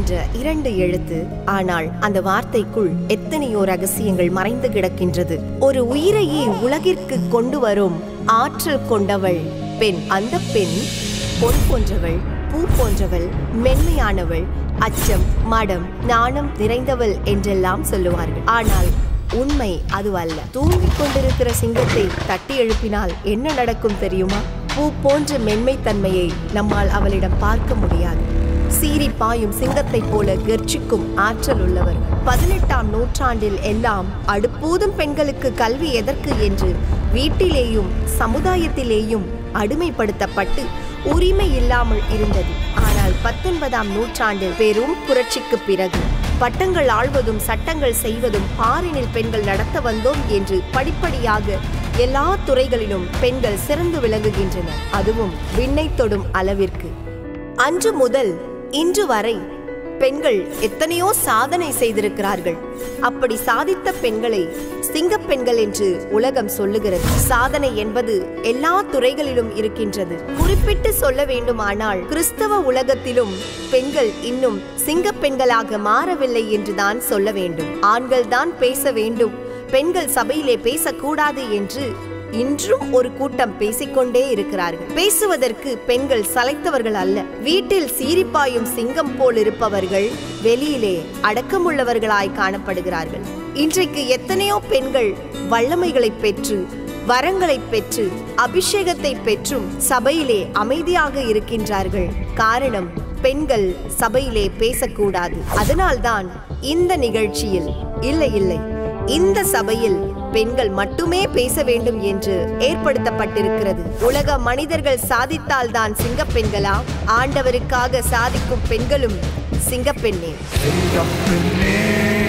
என்ற இரண்டு எழுத்து ஆனால் அந்த வார்த்தைக்குள் எத்தனையோ ரகசியங்கள் மறைந்து கிடக்கின்றது ஒரு உயிரையே உலகிற்கு கொண்டு வரும் ஆற்றல் கொண்டவள் பெண் அந்த பெண் பொன் போன்றவள் பூ போன்றவள் மென்மையானவள் அச்சம் மடம் நாணம் நிறைந்தவள் என்றெல்லாம் சொல்லுவார்கள் ஆனால் உண்மை அதுவல்ல தூங்கிக் கொண்டிருக்கிற சிங்கத்தை தட்டி எழுப்பினால் என்ன நடக்கும் தெரியுமா பூ போன்ற மென்மைத்தன்மையை நம்மால் அவளிடம் பார்க்க முடியாது சீறி பாயும் சிங்கத்தைப் போல கர்ஜிக்கும் ஆற்றல் உள்ளவர் பதினெட்டாம் நூற்றாண்டில் எல்லாம் அடுப்பூதும் பெண்களுக்கு கல்வி எதற்கு என்று வீட்டிலேயும் சமுதாயத்திலேயும் அடிமைப்படுத்தப்பட்டு உரிமை இல்லாமல் இருந்தது ஆனால் பத்தொன்பதாம் நூற்றாண்டில் பெரும் புரட்சிக்கு பிறகு பட்டங்கள் ஆள்வதும் சட்டங்கள் செய்வதும் பாரினில் பெண்கள் நடத்த வந்தோம் என்று படிப்படியாக எல்லா துறைகளிலும் பெண்கள் சிறந்து விளங்குகின்றனர் அதுவும் விண்ணை தொடும் அளவிற்கு அன்று முதல் இன்று வரை பெண்கள் எத்தனையோ சாதனை செய்திருக்கிறார்கள் அப்படி சாதித்த பெண்களை சிங்கப் பெண்கள் என்று உலகம் சொல்லுகிறது சாதனை என்பது எல்லா துறைகளிலும் இருக்கின்றது குறிப்பிட்டு சொல்ல வேண்டுமானால் கிறிஸ்தவ உலகத்திலும் பெண்கள் இன்னும் சிங்கப் பெண்களாக மாறவில்லை என்றுதான் சொல்ல வேண்டும் ஆண்கள் தான் பேச வேண்டும் பெண்கள் சபையிலே பேசக்கூடாது என்று இன்றும் ஒரு கூட்டம் பேசிக்கொண்டே இருக்கிறார்கள் பேசுவதற்கு பெண்கள் சளைத்தவர்கள் அல்ல வீட்டில் சீரிப்பாயும் சிங்கம் போல் இருப்பவர்கள் வெளியிலே அடக்கமுள்ளவர்களாய் காணப்படுகிறார்கள் இன்றைக்கு எத்தனையோ பெண்கள் வல்லமைகளை பெற்று வரங்களை பெற்று அபிஷேகத்தை பெற்றும் சபையிலே அமைதியாக இருக்கின்றார்கள் காரணம் பெண்கள் சபையிலே பேசக்கூடாது அதனால்தான் இந்த நிகழ்ச்சியில் இல்லை இல்லை இந்த சபையில் பெண்கள் மட்டுமே பேச வேண்டும் என்று ஏற்படுத்தப்பட்டிருக்கிறது உலக மனிதர்கள் சாதித்தால் தான் சிங்கப்பெண்களா ஆண்டவருக்காக சாதிக்கும் பெண்களும் சிங்கப்பெண்ணே சிங்கப்பெண்ணே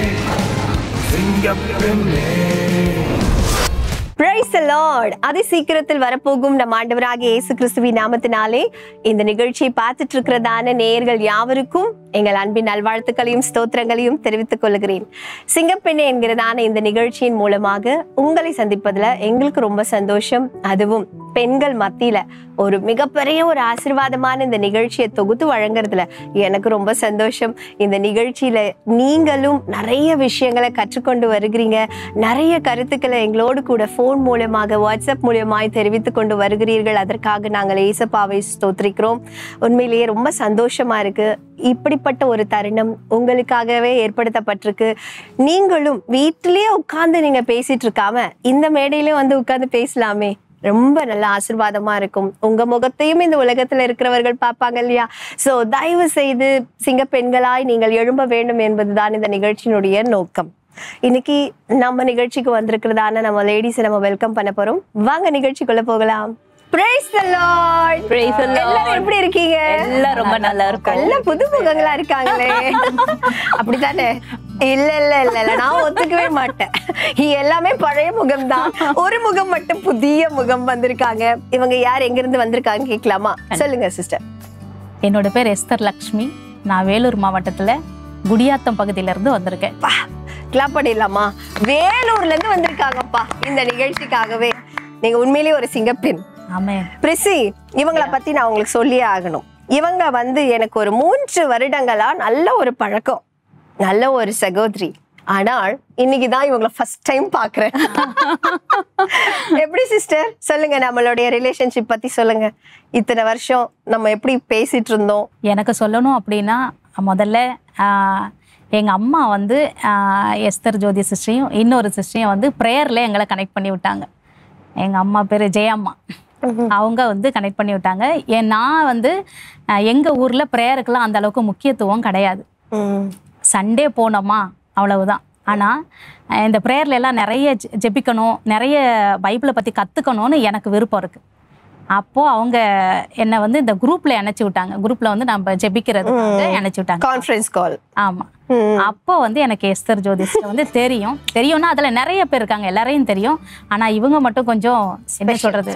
சிங்கப்பெண்ணே பிரைஸ் லார்ட் அதி சீக்கிரத்தில் வரப்போகும் நம் ஆண்டவராகிய இயேசு கிறிஸ்துவின் நாமத்தினாலே இந்த நிகழ்ச்சியை பார்த்துட்டு இருக்கிறதான நேயர்கள் யாவருக்கும் எங்கள் அன்பின் நல்வாழ்த்துக்களையும் ஸ்தோத்திரங்களையும் தெரிவித்துக் கொள்கிறேன் சிங்கப்பெண்ணே என்கிறதான இந்த நிகழ்ச்சியின் மூலமாக உங்களை சந்திப்பதுல எங்களுக்கு ரொம்ப சந்தோஷம் அதுவும் பெண்கள் மத்தியில ஒரு மிகப்பெரிய ஒரு ஆசீர்வாதமான இந்த நிகழ்ச்சியை தொகுத்து வழங்குறதுல எனக்கு ரொம்ப சந்தோஷம் இந்த நிகழ்ச்சியில நீங்களும் நிறைய விஷயங்களை கற்றுக்கொண்டு வருகிறீங்க நிறைய கருத்துக்களை எங்களோடு கூட ஃபோன் மூலமாக வாட்ஸ்அப் மூலியமாய் தெரிவித்துக் கொண்டு வருகிறீர்கள் அதற்காக நாங்கள் ஏசப்பாவை ஸ்தோத்திரிக்கிறோம் உண்மையிலேயே ரொம்ப சந்தோஷமா இருக்கு இப்படிப்பட்ட ஒரு தருணம் உங்களுக்காகவே ஏற்படுத்தப்பட்டிருக்கு நீங்களும் வீட்டிலேயே உட்கார்ந்து நீங்க பேசிட்டு இருக்காம இந்த மேடையிலே வந்து உட்கார்ந்து பேசலாமே ரொம்ப நல்ல ஆசீர்வாதமா இருக்கும் உங்க முகத்தையும் இந்த உலகத்துல இருக்கிறவர்கள் பார்ப்பாங்க இல்லையா சோ தயவு செய்து சிங்க பெண்களாய் நீங்கள் எழும்ப வேண்டும் என்பதுதான் இந்த நிகழ்ச்சியினுடைய நோக்கம் இன்னைக்கு நம்ம நிகழ்ச்சிக்கு வந்திருக்கிறதான நம்ம லேடிஸ் நம்ம வெல்கம் பண்ண போறோம் வாங்க நிகழ்ச்சிக்குள்ள போகலாம் Praise the Lord. Praise the Lord. எல்லாரும் எப்படி இருக்கீங்க எல்லாம் ரொம்ப நல்லா இருக்கும். எல்லாம் புது முகங்களா இருக்காங்களே அப்படித்தானே இல்ல இல்ல இல்ல இல்ல நான் ஒத்துக்கவே மாட்டேன் எல்லாமே பழைய முகம் தான் ஒரு முகம் மட்டும் புதிய முகம் வந்திருக்காங்க இவங்க யார் எங்க இருந்து வந்திருக்காங்க கேட்கலாமா சொல்லுங்க சிஸ்டர் என்னோட பேர் எஸ்தர் லக்ஷ்மி நான் வேலூர் மாவட்டத்துல குடியாத்தம் பகுதியில இருந்து வந்திருக்கேன் கிளாப் பண்ணிடலாமா வேலூர்ல இருந்து வந்திருக்காங்கப்பா இந்த நிகழ்ச்சிக்காகவே நீங்க உண்மையிலேயே ஒரு சிங்கப்பெண் ஆமே பிரிசி இவங்கள பத்தி நான் உங்களுக்கு சொல்லியே ஆகணும் இவங்க வந்து எனக்கு ஒரு மூன்று வருடங்களா நல்ல ஒரு பழக்கம் நல்ல ஒரு சகோதரி ஆனால் இன்னைக்கு தான் இவங்கள ஃபர்ஸ்ட் டைம் பாக்குறேன் எப்படி சிஸ்டர் சொல்லுங்க நம்மளுடைய ரிலேஷன்ஷிப் பத்தி சொல்லுங்க இத்தனை வருஷம் நம்ம எப்படி பேசிட்டு இருந்தோம் எனக்கு சொல்லணும் அப்படின்னா முதல்ல ஆஹ், எங்க அம்மா வந்து ஆஹ், எஸ்தர் ஜோதி சிஸ்டரையும் இன்னொரு சிஸ்டரையும் வந்து ப்ரேயர்ல எங்களை கனெக்ட் பண்ணி விட்டாங்க எங்க அம்மா பேர் ஜெயம்மா அவங்க வந்து கனெக்ட் பண்ணி விட்டாங்க ஏன் நான் வந்து ஆஹ், எங்க ஊர்ல ப்ரேயருக்கெல்லாம் அந்த அளவுக்கு முக்கியத்துவம் கிடையாது சண்டே போனோமா அவ்வளவுதான் ஆனால் இந்த ப்ரேயர்ல எல்லாம் நிறைய ஜெ- ஜெபிக்கணும் நிறைய பைபிளை பற்றி கற்றுக்கணும்னு எனக்கு விருப்பம் இருக்குது அப்போது அவங்க என்னை வந்து இந்த குரூப்பில் இணைச்சி விட்டாங்க குரூப்பில் வந்து நம்ம ஜெபிக்கிறது இணைச்சி விட்டாங்க கான்ஃபரன்ஸ் கால் ஆமாம் அப்போ வந்து எனக்கு எஸ்தர் ஜோதிஷ் வந்து தெரியும் தெரியும்னா அதில் நிறைய பேர் இருக்காங்க எல்லாரையும் தெரியும் ஆனால் இவங்க மட்டும் கொஞ்சம் என்ன சொல்கிறது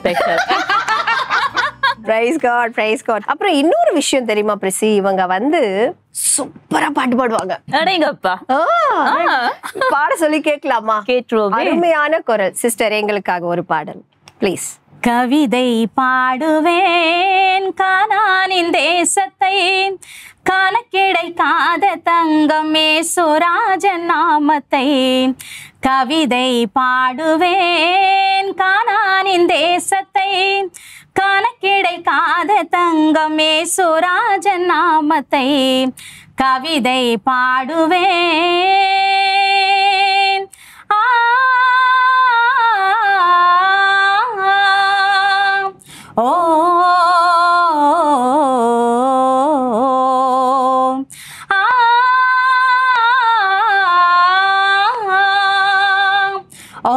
பிரைஸ் காட் பிரைஸ் காட் அப்புறம் இன்னொரு விஷயம் தெரியுமா பிரிசி இவங்க வந்து சூப்பரா பாட்டு பாடுவாங்க அடேங்கப்பா ஆ, பாட சொல்லி கேட்கலாமா கேட்டுருவோமே அருமையான குரல் சிஸ்டர் எங்களுக்காக ஒரு பாடல் ப்ளீஸ் கவிதை பாடுவேன் கானானின் தேசத்தை காண கிடைக்காத தங்கம் மேசுராஜன் நாமத்தை கவிதை பாடுவேன் கானானின் தேசத்தை காண கிடைக்காத தங்கம் மேசுராஜன் நாமத்தை கவிதை பாடுவேன் ஆ ஓ ஆ ஓ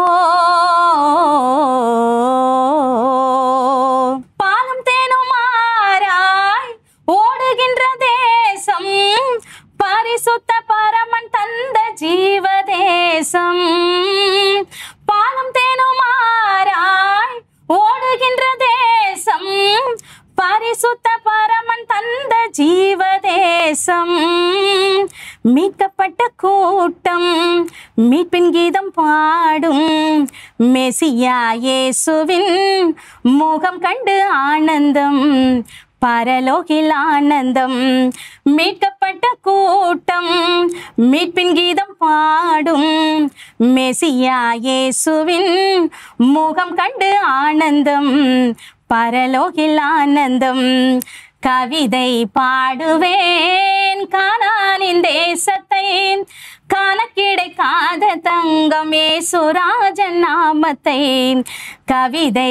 பாலும் தேனும் மாறாய் ஓடுகின்ற தேசம் பரிசுத்த பரமன் தந்த ஜீவ தேசம் பாலும் தேனும் மாறாய் ஓடுகின்ற தேசம் பரிசுத்த பரமன் தந்த ஜீவ தேசம் மீட்கப்பட்ட கூட்டம் மீட்பின் கீதம் பாடும் மெசியா இயேசுவின் முகம் கண்டு ஆனந்தம் பரலோகில் ஆனந்தம் மீட்கப்பட்ட கூட்டம் மீட்பின் கீதம் பாடும் மெசியா இயேசுவின் முகம் கண்டு ஆனந்தம் பரலோகில் ஆனந்தம் கவிதை பாடுவேன் கானானின் தேசத்தை காண கிடைக்காத தங்கம் ஏசுராஜன் நாமத்தை கவிதை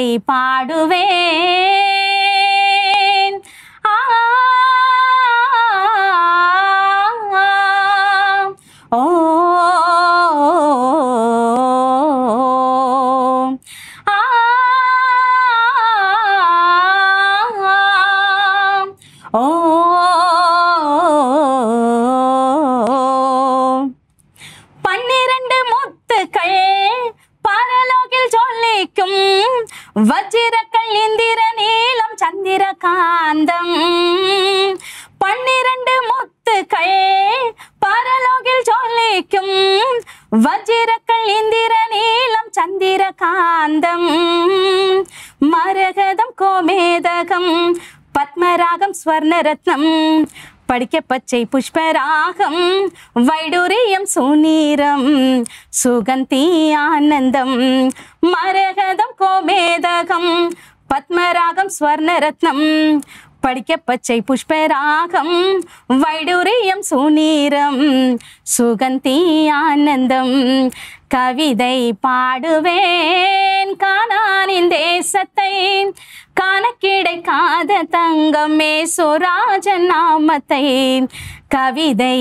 பாடுவேன் ஆ ஓ ஆ ஓ பன்னிரண்டு முத்துக்கள் பரலோகில் ஜொலிக்கும் வஜ்ரக்கள் இந்திர நீலம் சந்திர காந்தம் பன்னிரண்டு முத்துக்கள் பரலோகில் ஜொலிக்கும் வஜ்ரக்கள் இந்திர நீலம் சந்திர காந்தம் மரகதம் கோமேதகம் பத்மராகம் ஸ்வர்ணரத்னம் படிக்க பச்சை புஷ்பராகம் வைடூரியம் சுநீரம் சுகந்தி ஆனந்தம் மரகதம் கோமேதகம் பத்மராகம் ஸ்வர்ணரத்னம் படிக்க பச்சை புஷ்பராகம் வைடூரியம் சுநீரம் சுகந்தி ஆனந்தம் கவிதை பாடுவேன் கானானின் தேசத்தை காண கிடைக்காத தங்கமே சுராஜன் நாமத்தை கவிதை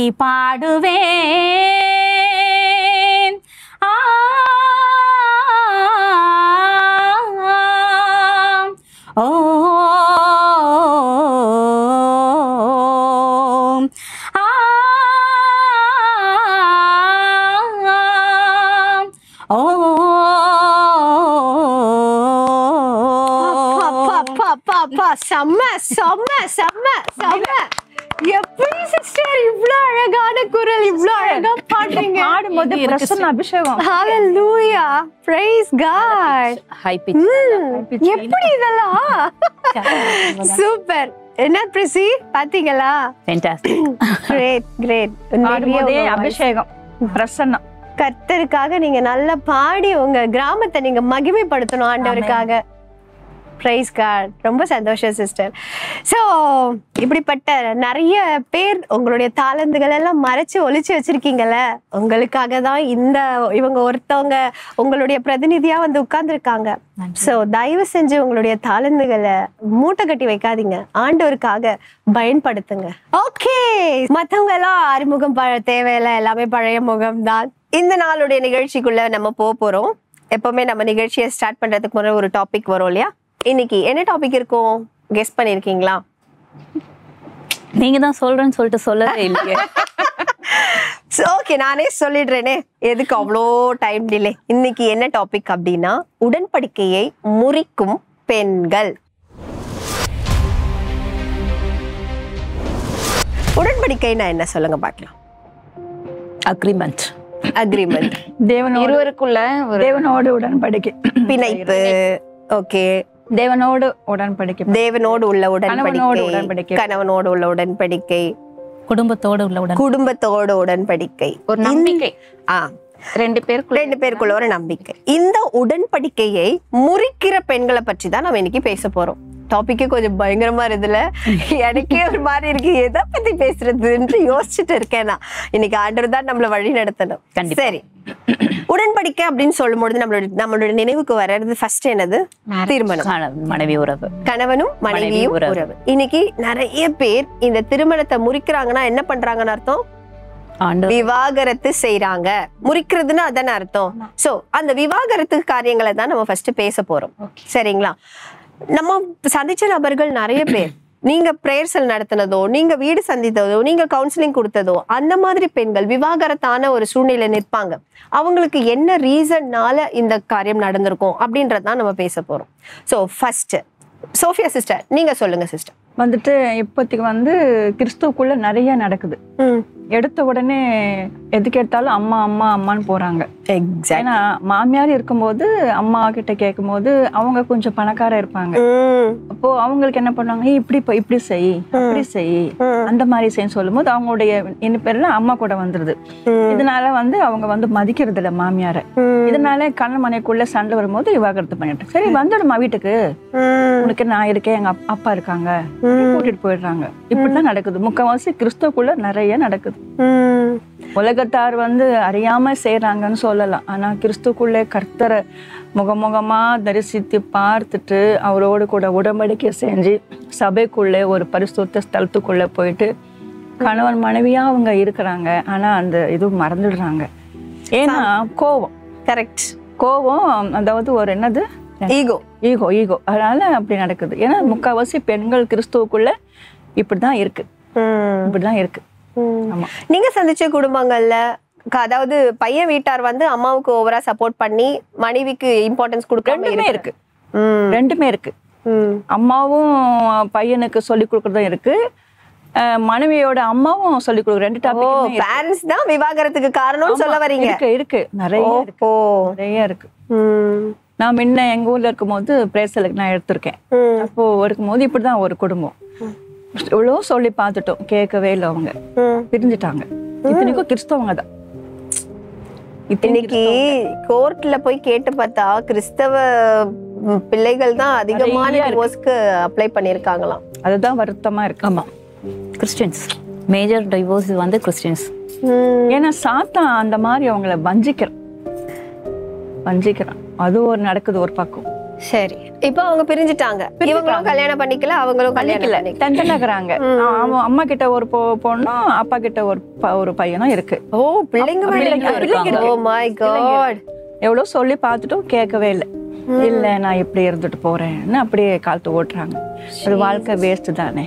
பாடுவேன் ஆ ஓ ஆ ஓ அப்பா, அப்பா, அப்பா, அப்பா, செம்ம செம்ம செம்ம செம்ம எப்படி சிஸ்டர் இவ்ளோ அழகான குரல் இவ்ளோ அழகா பாடுறீங்க பாடும்போது இது இருக்கு பிரசன்ன அபிஷேகம் ஹalleluya praise god ஹை பிச் ம், எப்படி இதெல்லாம் சூப்பர் என்ன பிரசி பாத்தீங்களா ஃபேண்டாஸ்டிக் கிரேட் கிரேட் பாடும்போதே அபிஷேகம் பிரசன்னம் கர்த்தருக்காக நீங்க நல்லா பாடி உங்க கிராமத்தை நீங்க மகிமைப்படுத்தணும் ஆண்டவருக்காக பிரைஸ் கார்ட் ரொம்ப சந்தோஷம் சிஸ்டர் ஸோ இப்படிப்பட்ட நிறைய பேர் உங்களுடைய தாளந்துகள் எல்லாம் மறைச்சு ஒளிச்சு வச்சிருக்கீங்கல்ல உங்களுக்காக தான் இந்த இவங்க ஒருத்தவங்க உங்களுடைய பிரதிநிதியா வந்து உட்கார்ந்துருக்காங்க ஸோ தயவு செஞ்சு உங்களுடைய தாளந்துகளை மூட்டை கட்டி வைக்காதீங்க ஆண்டவருக்காக பயன்படுத்துங்க ஓகே மற்றவங்க எல்லாம் அறிமுகம் பழ தேவையில்லை எல்லாமே பழைய முகம்தான் இந்த நாளுடைய நிகழ்ச்சிக்குள்ள நம்ம போக போறோம் எப்பவுமே நம்ம நிகழ்ச்சியை ஸ்டார்ட் பண்றதுக்கு முன்னாடி ஒரு டாபிக் வரும் இல்லையா இன்னைக்கு என்ன டாபிக் இருக்கும் கெஸ் பண்ணிருக்கீங்களா நீங்க தான் சொல்றேன்னு சொல்லிட்டு சொல்லவே இல்லையே ஓகே நானே சொல்லிடுறேனே எதுக்கு அவ்வளோ டைம் டிலே இன்னைக்கு என்ன டாபிக் அப்படின்னா உடன்படிக்கையை முறிக்கும் பெண்கள் உடன்படிக்கைனா என்ன சொல்லுங்க பார்க்கலாம் அக்ரிமெண்ட் அக்ரிமெண்ட் தேவனோடு இருவருக்குள்ள ஒரு தேவனோடு உடன்படிக்கை பிணைப்பு ஓகே தேவனோடு உடன்படிக்கை தேவனோடு உள்ள கணவனோடு உடன்படிக்கை உடன்படிக்கை. கணவனோடு உள்ள உடன்படிக்கை குடும்பத்தோடு உள்ள உடன் குடும்பத்தோடு உடன்படிக்கை ஒரு நம்பிக்கை ஆ ரெண்டு பேருக்குள்ள ரெண்டு பேருக்குள்ள ஒரு நம்பிக்கை இந்த உடன்படிக்கையை முறிக்கிற பெண்களை பற்றி தான் நம்ம இன்னைக்கு பேச போறோம் டாபிக்கே கொஞ்சம் பயங்கரமா இருக்குதுல எனக்கே ஒரு மாதிரி இருக்கு எதை பத்தி பேசுறதுன்னு யோசிச்சுட்டு இருக்கேன் நான் இன்னைக்கு ஆண்டவர் தான் நம்மள வழி நடத்தணும் கண்டிப்பா. சரி உடன்படிக்கை அப்படின்னு சொல்லும்பொழுது நம்மளோட நம்மளோட நினைவுக்கு வர்றது ஃபர்ஸ்ட் என்னது திருமணம் கணவன் மனைவி உறவு கணவனும் மனைவியும் உறவு. உறவு இன்னைக்கு நிறைய பேர் இந்த திருமணத்தை முறிக்கிறாங்கன்னா என்ன பண்றாங்கன்னு அர்த்தம் ஆண்டு விவாகரத்து செய்றாங்க முறிக்கிறதுன்னு அதானே அர்த்தம் சோ அந்த விவாகரத்து காரியங்களை தான் நம்ம ஃபர்ஸ்ட் பேச போறோம் சரிங்களா நம்ம சந்திச்ச நபர்கள் நிறைய பேர் நீங்க பிரேயர்சல் நடத்தினதோ நீங்க வீடு சந்தித்ததோ நீங்க கவுன்சிலிங் கொடுத்ததோ அந்த மாதிரி பெண்கள் விவாகரத்தான ஒரு சூழ்நிலை நிற்பாங்க அவங்களுக்கு என்ன ரீசன்னால இந்த காரியம் நடந்திருக்கும் அப்படின்றதான் நம்ம பேச போறோம் சோ ஃபர்ஸ்ட் சோஃபியா சிஸ்டர் நீங்க சொல்லுங்க சிஸ்டர் வந்துட்டு இப்போதைக்கு வந்து கிறிஸ்துவுக்குள்ள நிறைய நடக்குது எடுத்த உடனே எதுக்கு எடுத்தாலும் அம்மா அம்மா அம்மான்னு போறாங்க எக்ஸாக்ட் ஏன்னா மாமியார் இருக்கும்போது அம்மா கிட்ட கேட்கும்போது அவங்க கொஞ்சம் பணக்கார இருப்பாங்க அப்போ அவங்களுக்கு என்ன பண்ணுவாங்க "ஏய், இப்படி போ- இப்படி செய் அப்படி செய் அந்த மாதிரி செய்ய சொல்லும்போது அவங்களுடைய என்ன பேர்ல அம்மா கூட வந்துருது இதனால வந்து அவங்க வந்து மதிக்கிறது இல்ல மாமியார இதனால கண்ணன் மனைக்குள்ள சண்டை வரும்போது விவாகரத்து பண்ணிட்டு சரி வந்துடுமா வீட்டுக்கு உனக்கு நான் இருக்கேன் எங்க அப்- அப்பா இருக்காங்க கூட்டிட்டு போயிடுறாங்க இப்படிதான் நடக்குது முக்கால்வாசி கிறிஸ்துவுக்குள்ள நிறைய நடக்குது உலகத்தார் வந்து அறியாம செய்றாங்கன்னு சொல்லலாம் ஆனா கிறிஸ்துக்குள்ளே கர்த்தரை முகமுகமா தரிசித்து பார்த்துட்டு அவரோடு கூட உடன்படிக்கை செஞ்சு சபைக்குள்ளே ஒரு பரிசுத்த ஸ்தலத்துக்குள்ள போயிட்டு கணவன் மனைவியா அவங்க இருக்கிறாங்க ஆனா அந்த இது மறந்துடுறாங்க ஏன்னா கோவம் கரெக்ட் கோவம் அதாவது ஒரு என்னது ஈகோ ஈகோ ஈகோ அதனால அப்படி நடக்குது ஏன்னா முக்கால்வாசி பெண்கள் கிறிஸ்துவுக்குள்ள இப்படிதான் இருக்கு இப்படிதான் இருக்கு ஆமா நீங்க சந்திச்ச குடும்பங்கள்ல க- அதாவது பையன் வீட்டார் வந்து அம்மாவுக்கு ஓவரா சப்போர்ட் பண்ணி மனைவிக்கு இம்பார்ட்டன்ஸ் கொடுக்காம ரெண்டுமே இருக்கு இருக்கு ம், ரெண்டுமே இருக்கு ம். அம்மாவும் பையனுக்கு சொல்லி கொடுக்கறதும் இருக்கு அஹ் மனைவியோட அம்மாவும் சொல்லி கொடுக்குற ரெண்டு ஓ டாபிக் பேரண்ட்ஸ் தான் விவாகரத்துக்கு காரணம்னு சொல்ல வரீங்க இருக்கு இருக்கு நிறைய இருக்கு ஓ நிறைய இருக்கு ம், நான் முன்ன எங்க ஊர்ல இருக்கும்போது பிரேசலுக்கு நான் எடுத்திருக்கேன் ம், அப்போ இருக்கும்போது இப்படிதான் ஒரு குடும்பம் இவ்வளோ சொல்லி பார்த்துட்டோம் கேட்கவே இல்லை அவங்க ம். பிரிஞ்சுட்டாங்க இத்தனைக்கும் கிறிஸ்தவங்க தான் இன்னைக்கு கோர்ட்ல போய் கேட்டு பார்த்தா கிறிஸ்தவ ம், பிள்ளைகள் தான் அதிகமான நிறைய இருக்கு. டிவோர்ஸ்க்கு அப்ளை பண்ணிருக்காங்களாம் அதுதான் வருத்தமா இருக்கு ஆமா கிறிஸ்டியன்ஸ் மேஜர் டைவோர்ஸ் வந்து கிறிஸ்டியன்ஸ் ஏன்னா சாத்தான் அந்த மாதிரி அவங்கள வஞ்சிக்கிறான் வஞ்சிக்கிறான் அது ஒரு நடக்குது ஒரு பக்கம் சரி இப்போ அவங்க பிரிஞ்சுட்டாங்க இவங்களும் கல்யாணம் பண்ணிக்கல அவங்களும் கல்யாணம் பண்ணிக்கல பண்ணிக்கல தண்டனக்குறாங்க அவன் அம்மா கிட்ட ஒரு பொ- பொண்ணும் அப்பா கிட்ட ஒரு ப- ஒரு பையனும் இருக்கு ஓ பிள்ளைங்க பிள்ளைங்க பிள்ளைங்க இருக்காங்க. ஓ மை காட் எவ்வளவு சொல்லி பார்த்துட்டும் கேட்கவே இல்லை இல்ல நான் இப்படி இருந்துட்டு போறேன்னு அப்படியே காலத்து ஓட்டுறாங்க அது வாழ்க்கை வேஸ்ட் தானே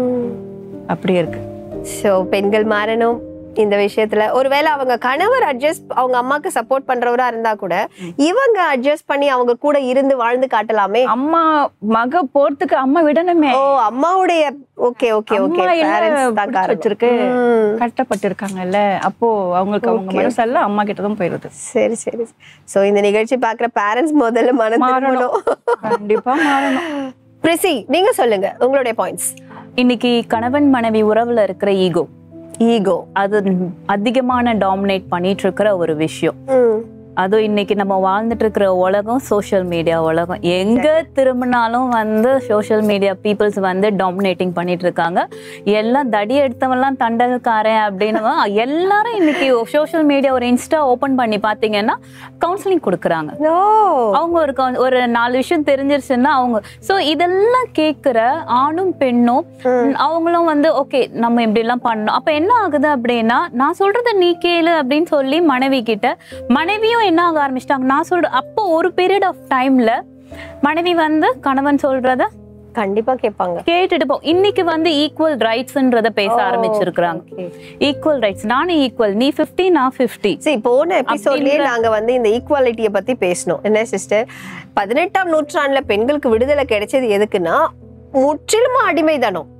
அப்படி இருக்கு சோ பெண்கள் மாறணும் இந்த விஷயத்துல ஒருவேளை அவங்க கணவர் அட்ஜஸ்ட் அவங்க அம்மாக்கு சப்போர்ட் பண்றவரா இருந்தா கூட இவங்க அட்ஜஸ்ட் பண்ணி அவங்க கூட இருந்து வாழ்ந்து காட்டலாமே அம்மா மக போறதுக்கு அம்மா விடணுமே ஓ அம்மாவுடைய ஓகே ஓகே ஓகே அம்மா என்ன பேரண்ட்ஸ் தான் பிடிச்சு காரணம் வச்சிருக்கு ம். கஷ்டப்பட்டு இருக்காங்கல்ல அப்போ அவங்களுக்கு அவங்க Okay. மனசெல்லாம் அம்மா கிட்ட தான் போயிருது சரி சரி சோ இந்த நிகழ்ச்சி பாக்குற பேரண்ட்ஸ் முதல்ல மனம் மாறணும் திரும்பணும் கண்டிப்பா மாறணும் பிரிசி நீங்க சொல்லுங்க உங்களுடைய பாயிண்ட்ஸ் இன்னைக்கு கணவன் மனைவி உறவுல இருக்கிற ஈகோ ஈகோ அது அதிகமான டாமினேட் பண்ணிட்டு இருக்கிற ஒரு விஷயம் அதுவும் இன்னைக்கு நம்ம வாழ்ந்துட்டு இருக்கிற உலகம் சோஷியல் மீடியா உலகம் எங்க திரும்பினாலும் வந்து சோஷியல் மீடியா பீப்புள்ஸ் வந்து டாமினேட்டிங் பண்ணிட்டு இருக்காங்க எல்லாம் தடி எடுத்தவன்லாம் தண்டல்காரன் அப்படின்னு எல்லாரும் இன்னைக்கு சோஷியல் மீடியா ஒரு இன்ஸ்டா ஓபன் பண்ணி பாத்தீங்கன்னா கவுன்சிலிங் கொடுக்குறாங்க நோ அவங்க ஒரு coun- ஒரு நாலு விஷயம் தெரிஞ்சிருச்சுன்னா அவங்க சோ இதெல்லாம் கேக்குற ஆணும் பெண்ணும் அவங்களும் வந்து ஓகே நம்ம இப்படி எல்லாம் பண்ணோம் அப்ப என்ன ஆகுது அப்படின்னா நான் சொல்றத நீ கேளு அப்படின்னு சொல்லி மனைவி கிட்ட மனைவியும் என்ன ஆக ஆரம்பிச்சிட்டாங்க நான் சொல்ற அப்போ ஒரு பீரியட் ஆஃப் டைம்ல மனைவி வந்து கணவன் சொல்றத கண்டிப்பா கேட்பாங்க கேட்டுட்டு போ இன்னைக்கு வந்து ஈக்குவல் ரைட்ஸ்ன்றத பேச ஆரம்பிச்சிருக்கிறாங்க ஈக்குவல் ரைட்ஸ் நானும் ஈக்குவல் நீ 50 நான் 50 சரி போன எபிசோட்லயே அப்படின்ற- நாங்க வந்து இந்த ஈக்குவாலிட்டியை பத்தி பேசணும் என்ன சிஸ்டர் பதினெட்டாம் நூற்றாண்டுல பெண்களுக்கு விடுதலை கிடைச்சது எதுக்குன்னா முற்றிலுமா அடிமைதானம்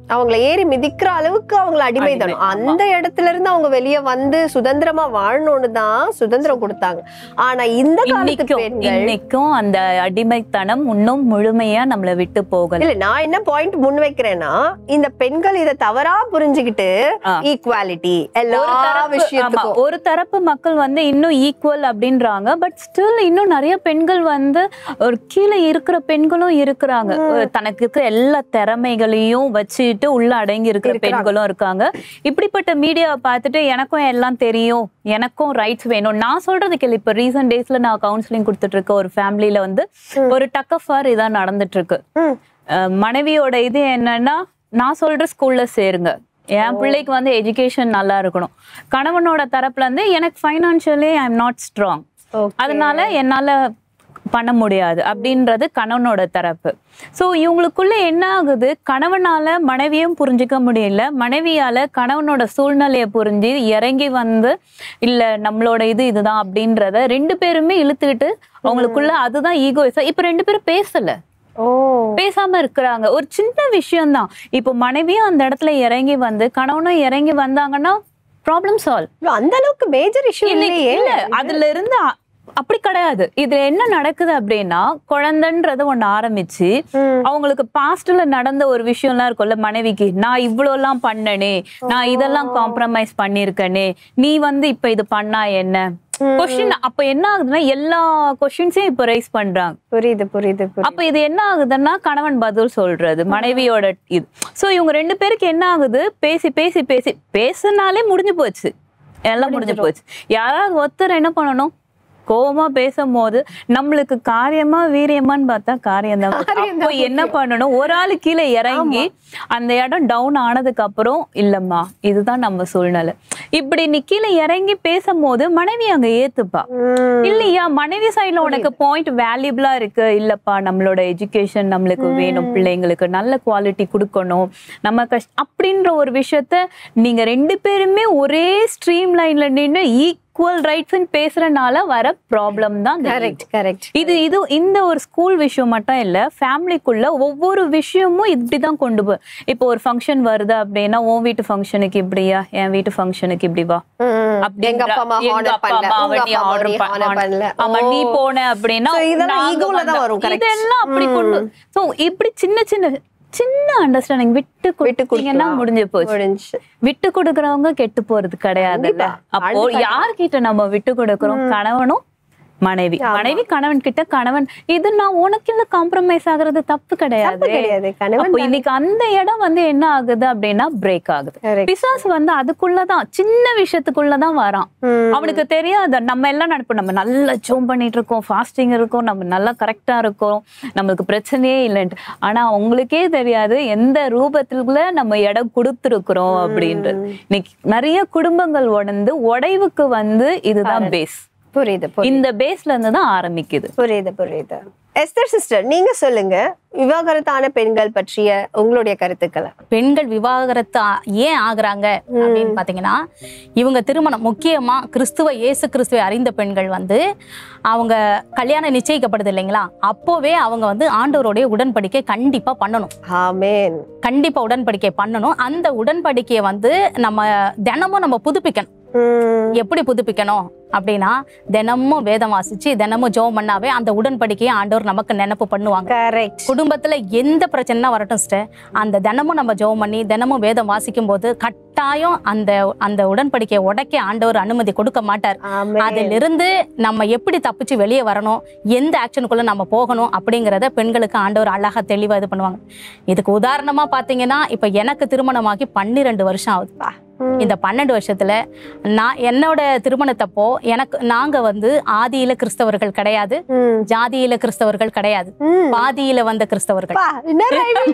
அவங்கள ஏறி மிதிக்கிற அளவுக்கு அவங்கள அடிமைத்தனம் அந்த இடத்துல இருந்து அவங்க வெளியே வந்து சுதந்திரமா வாழணும்னு தான் சுதந்திரம் கொடுத்தாங்க ஆனா இந்த காலத்து இன்னைக்கும் பெண்கள் இன்னைக்கும் அந்த அடிமைத்தனம் இன்னும் முழுமையா நம்மள விட்டு போகல இல்ல நான் என்ன பாயிண்ட் முன் வைக்கிறேன்னா இந்த பெண்கள் இத தவறா புரிஞ்சுக்கிட்டு ஆ. ஈக்குவாலிட்டி எல்லா ஒரு தரப்பு ஆமா, விஷயத்துக்கும் ஒரு தரப்பு மக்கள் வந்து இன்னும் ஈக்குவல் அப்படின்றாங்க பட் ஸ்டில் இன்னும் நிறைய பெண்கள் வந்து ஒரு கீழே இருக்கிற பெண்களும் இருக்கிறாங்க ஒரு தனக்கு இருக்கிற எல்லா திறமைகளையும் வச்சுட்டு உள்ள அடங்கி இருக்கிற இருக்கிறாங்க. பெண்களும் இருக்காங்க இப்படிப்பட்ட மீடியாவை பார்த்துட்டு எனக்கும் எல்லாம் தெரியும் எனக்கும் ரைட்ஸ் வேணும் நான் சொல்றது கேள்வி இப்ப ரீசன்ட் டேஸ்ல நான் கவுன்சிலிங் கொடுத்துட்டு இருக்க ஒரு ஃபேமிலியில வந்து ஒரு டக் ஆஃப் இதான் நடந்துட்டு இருக்கு ம். அஹ் மனைவியோட இது என்னன்னா நான் சொல்ற ஸ்கூல்ல சேருங்க என் பிள்ளைக்கு வந்து எஜுகேஷன் நல்லா இருக்கணும் கணவனோட தரப்புல இருந்து எனக்கு financially I am not strong Okay. அதனால என்னால பண்ண முடியாது அப்படின்றது கணவனோட தரப்பு ஸோ இவங்களுக்குள்ள என்ன ஆகுது கணவனால மனைவியும் புரிஞ்சுக்க முடியல மனைவியால கணவனோட சூழ்நிலையை புரிஞ்சு இறங்கி வந்து இல்ல நம்மளோட இது இதுதான் அப்படின்றத ரெண்டு பேருமே இழுத்துக்கிட்டு அவங்களுக்குள்ள அதுதான் ஈகோ இப்ப ரெண்டு பேரும் பேசல ஓ பேசாம இருக்கிறாங்க ஒரு சின்ன விஷயம் தான் இப்போ மனைவியும் அந்த இடத்துல இறங்கி வந்து கணவனும் இறங்கி வந்தாங்கன்னா ப்ராப்ளம் சால்வ் அந்த அளவுக்கு மேஜர் இஷ்யூ இல்லையே இல்ல அதுல இருந்து அ- அப்படி கிடையாது இதுல என்ன நடக்குது அப்படின்னா குழந்தைன்றது ஒண்ணு ஆரம்பிச்சு அவங்களுக்கு பாஸ்ட்ல நடந்த ஒரு விஷயம்லாம் இருக்கும்ல மனைவிக்கு நான் இவ்வளவு எல்லாம் பண்ணனே நான் இதெல்லாம் காம்ப்ரமைஸ் பண்ணிருக்கனே நீ வந்து இப்ப இது பண்ணா என்ன கொஸ்டின் அப்ப என்ன ஆகுதுன்னா எல்லா கொஸ்டின்ஸையும் இப்ப ரைஸ் பண்றாங்க புரியுது புரியுது புரியுது அப்ப இது என்ன ஆகுதுன்னா கணவன் பதில் சொல்றது மனைவியோட இது சோ இவங்க ரெண்டு பேருக்கு என்ன ஆகுது பேசி பேசி பேசி பேசுனாலே முடிஞ்சு போச்சு எல்லாம் முடிஞ்சு போச்சு யாராவது ஒருத்தர் என்ன பண்ணணும் கோவமா பேசும்போது நம்மளுக்கு காரியமா வீரியமான்னு பார்த்தா காரியம் தான் அப்போ என்ன பண்ணணும் ஒரு ஆளு கீழே இறங்கி அந்த இடம் டவுன் ஆனதுக்கு அப்புறம் இல்லம்மா இதுதான் நம்ம சூழ்நிலை இப்படி நீ கீழே இறங்கி பேசும்போது மனைவி அங்க ஏத்துப்பா இல்லையா மனைவி சைடுல உனக்கு பாயிண்ட் வேல்யூபிளா இருக்கு இல்லப்பா நம்மளோட எஜுகேஷன் நம்மளுக்கு வேணும் பிள்ளைங்களுக்கு நல்ல குவாலிட்டி கொடுக்கணும் நம்ம கஷ்ட அப்படின்ற ஒரு விஷயத்த நீங்க ரெண்டு பேருமே ஒரே ஸ்ட்ரீம் லைன்ல நின்று ஈக்குவல் ரைட்ஸ் பேசுறனால வர ப்ராப்ளம் தான் இந்த கரெக்ட் கரெக்ட் இது இது இந்த ஒரு ஸ்கூல் விஷயம் மட்டும் இல்ல ஃபேமிலிக்குள்ள ஒவ்வொரு விஷயமும் இப்படிதான் கொண்டு போ இப்போ ஒரு ஃபங்க்ஷன் வருது அப்படின்னா உன் வீட்டு ஃபங்க்ஷனுக்கு இப்படியா என் வீட்டு ஃபங்க்ஷனுக்கு இப்படி வா எங்க அப்பா அம்மா எங்க honor அப்பா பண்ணல, அம்மா உங்க அவன் நீ அப்பா அம்மா order நீ ப- honor பண்ணல. ஆமா நீ ஓ. போன அப்படின்னா So இதெல்லாம் நாங்க egoல தான் வந்தோம். வரும், correct. இதெல்லாம் அப்படி கொண்டு சோ இப்படி சின்ன சின்ன சின்ன அண்டர்ஸ்டாண்டிங் விட்டு விட்டு கொடுத்தீங்கன்னா கொடுக்கலாம். முடிஞ்சு போச்சு முடிஞ்சு விட்டு கொடுக்கறவங்க கெட்டு போறது கிடையாதுல்ல கண்டிப்பா. அப்போ வாழ்ந்துட்டாங்க. யார்கிட்ட நம்ம விட்டு கொடுக்கறோம் கணவனும் மனைவி மனைவி கணவன் கிட்ட கணவன் இது நான் உனக்குள்ள காம்ப்ரமைஸ் ஆகுறது தப்பு தப்பு கிடையாது கிடையாது கணவன் அப்போ இன்னைக்கு அந்த இடம் வந்து என்ன ஆகுது அப்படின்னா பிரேக் ஆகுது Correct. பிசாசு வந்து அதுக்குள்ளதான் சின்ன விஷயத்துக்குள்ளதான் வரான் ம். அவனுக்கு தெரியாது நம்ம எல்லாம் நினைப்போம் நம்ம நல்லா ஜோம் பண்ணிட்டு இருக்கோம் ஃபாஸ்டிங் இருக்கோம் நம்ம நல்லா கரெக்டா இருக்கோம் நம்மளுக்கு பிரச்சனையே இல்லைன்ட்டு ஆனா அவங்களுக்கே தெரியாது எந்த ரூபத்துக்குள்ள நம்ம இடம் கொடுத்துருக்குறோம் அப்படின்றது இன்னைக்கு நிறைய குடும்பங்கள் உடந்து உடைவுக்கு வந்து இதுதான் பேஸ் புரியுது புரியுது இந்த பேஸ்ல இருந்து தான் ஆரம்பிக்குது புரியுது புரியுது எஸ்தர் சிஸ்டர் நீங்க சொல்லுங்க விவாகரத்தான பெண்கள் பற்றிய உங்களுடைய கருத்துக்களை பெண்கள் விவாகரத்து ஆ- ஏன் ஆகுறாங்க அப்படின்னு பாத்தீங்கன்னா இவங்க திருமணம் முக்கியமா கிறிஸ்துவ இயேசு கிறிஸ்துவை அறிந்த பெண்கள் வந்து அவங்க கல்யாணம் நிச்சயிக்கப்படுது இல்லைங்களா அப்போவே அவங்க வந்து ஆண்டவருடைய உடன்படிக்கை கண்டிப்பா பண்ணணும் ஆமேன் கண்டிப்பா உடன்படிக்கை பண்ணணும் அந்த உடன்படிக்கையை வந்து நம்ம தினமும் நம்ம புதுப்பிக்கணும் ம். எப்படி புதுப்பிக்கணும் அப்படின்னா தினமும் வேதம் வாசிச்சு தினமும் ஜெபம் பண்ணாவே அந்த உடன்படிக்கையை ஆண்டவர் நமக்கு நினைப்பு பண்ணுவாங்க கரெக்ட் குடும்பத்துல எந்த பிரச்சனை வரட்டும் சிஸ்டர் அந்த தினமும் நம்ம ஜெபம் பண்ணி தினமும் வேதம் வாசிக்கும் போது கட்டாயம் அந்த அந்த உடன்படிக்கையை உடைக்க ஆண்டவர் அனுமதி கொடுக்க மாட்டார் ஆமென். அதிலிருந்து நம்ம எப்படி தப்பிச்சு வெளியே வரணும் எந்த ஆக்ஷனுக்குள்ள நம்ம போகணும் அப்படிங்கறத பெண்களுக்கு ஆண்டவர் அழகா தெளிவா இது பண்ணுவாங்க இதுக்கு உதாரணமா பாத்தீங்கன்னா இப்ப எனக்கு திருமணமாகி பன்னிரெண்டு வருஷம் ஆகுது ம். இந்த பன்னெண்டு வருஷத்துல நான் என்னோட திருமணத்தப்போ எனக்கு நாங்க வந்து ஆதியில கிறிஸ்தவர்கள் கிடையாது ம். ஜாதியில கிறிஸ்தவர்கள் கிடையாது ம். பாதியில வந்த கிறிஸ்தவர்கள் பா, என்ன rhyming?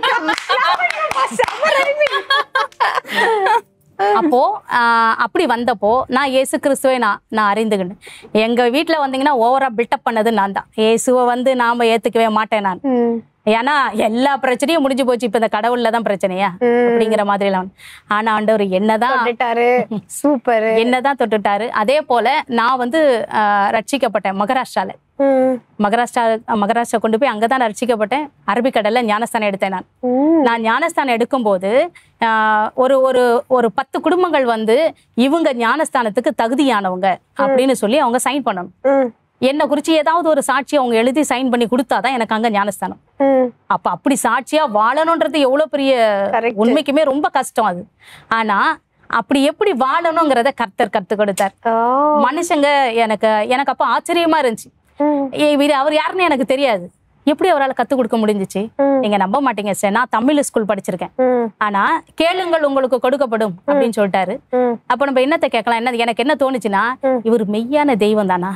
செம rhyming. அப்போ ஆஹ், அப்படி வந்தப்போ நான் இயேசு கிறிஸ்துவை நான் நான் அறிந்துக்கிட்டேன் எங்க வீட்ல வந்தீங்கன்னா ஓவரா பில்டப் பண்ணது நான் தான் இயேசுவை வந்து நாம ஏத்துக்கவே மாட்டேன் நான் ம். ஏன்னா எல்லா பிரச்சனையும் முடிஞ்சு போச்சு இப்ப இந்த கடவுள்ல தான் பிரச்சனையா அப்படிங்கிற மாதிரி எல்லாம் ஆனா ஆண்டவர் என்னதான் தொட்டுட்டாரு சூப்பர் என்னதான் தொட்டுட்டாரு அதே போல நான் வந்து ஆஹ், ரட்சிக்கப்பட்டேன் மகாராஷ்டிரால மகாராஷ்டிரா மகாராஷ்டிரா கொண்டு போய் அங்கதான் நான் ரட்சிக்கப்பட்டேன் அரபிக்கடல்ல ஞானஸ்தானம் எடுத்தேன் நான் நான் ஞானஸ்தானம் எடுக்கும்போது ஆஹ், ஒரு ஒரு ஒரு பத்து குடும்பங்கள் வந்து இவங்க ஞானஸ்தானத்துக்கு தகுதியானவங்க அப்படின்னு சொல்லி அவங்க சைன் பண்ணணும் என்னை குறிச்சு ஏதாவது ஒரு சாட்சி அவங்க எழுதி சைன் பண்ணி கொடுத்தாதான் எனக்கு அங்க ஞானஸ்தானம் அப்ப அப்படி சாட்சியா வாழணும்ன்றது எவ்வளவு பெரிய Correct. உண்மைக்குமே ரொம்ப கஷ்டம் அது ஆனா அப்படி எப்படி வாழணுங்கிறத கர்த்தர் கத்து கொடுத்தார் மனுஷங்க எனக்கு எனக்கு அப்ப ஆச்சரியமா இருந்துச்சு ஏய், இவரு அவர் யாருன்னு எனக்கு தெரியாது எப்படி அவரால் கத்து கொடுக்க முடிஞ்சுச்சு நீங்க நம்ப மாட்டீங்க சார் நான் தமிழ் ஸ்கூல் படிச்சிருக்கேன் ஆனா கேளுங்கள் உங்களுக்கு கொடுக்கப்படும் அப்படின்னு சொல்லிட்டாரு அப்ப நம்ம என்னத்தை கேட்கலாம் என்ன எனக்கு என்ன தோணுச்சுன்னா இவர் மெய்யான தெய்வம் தானா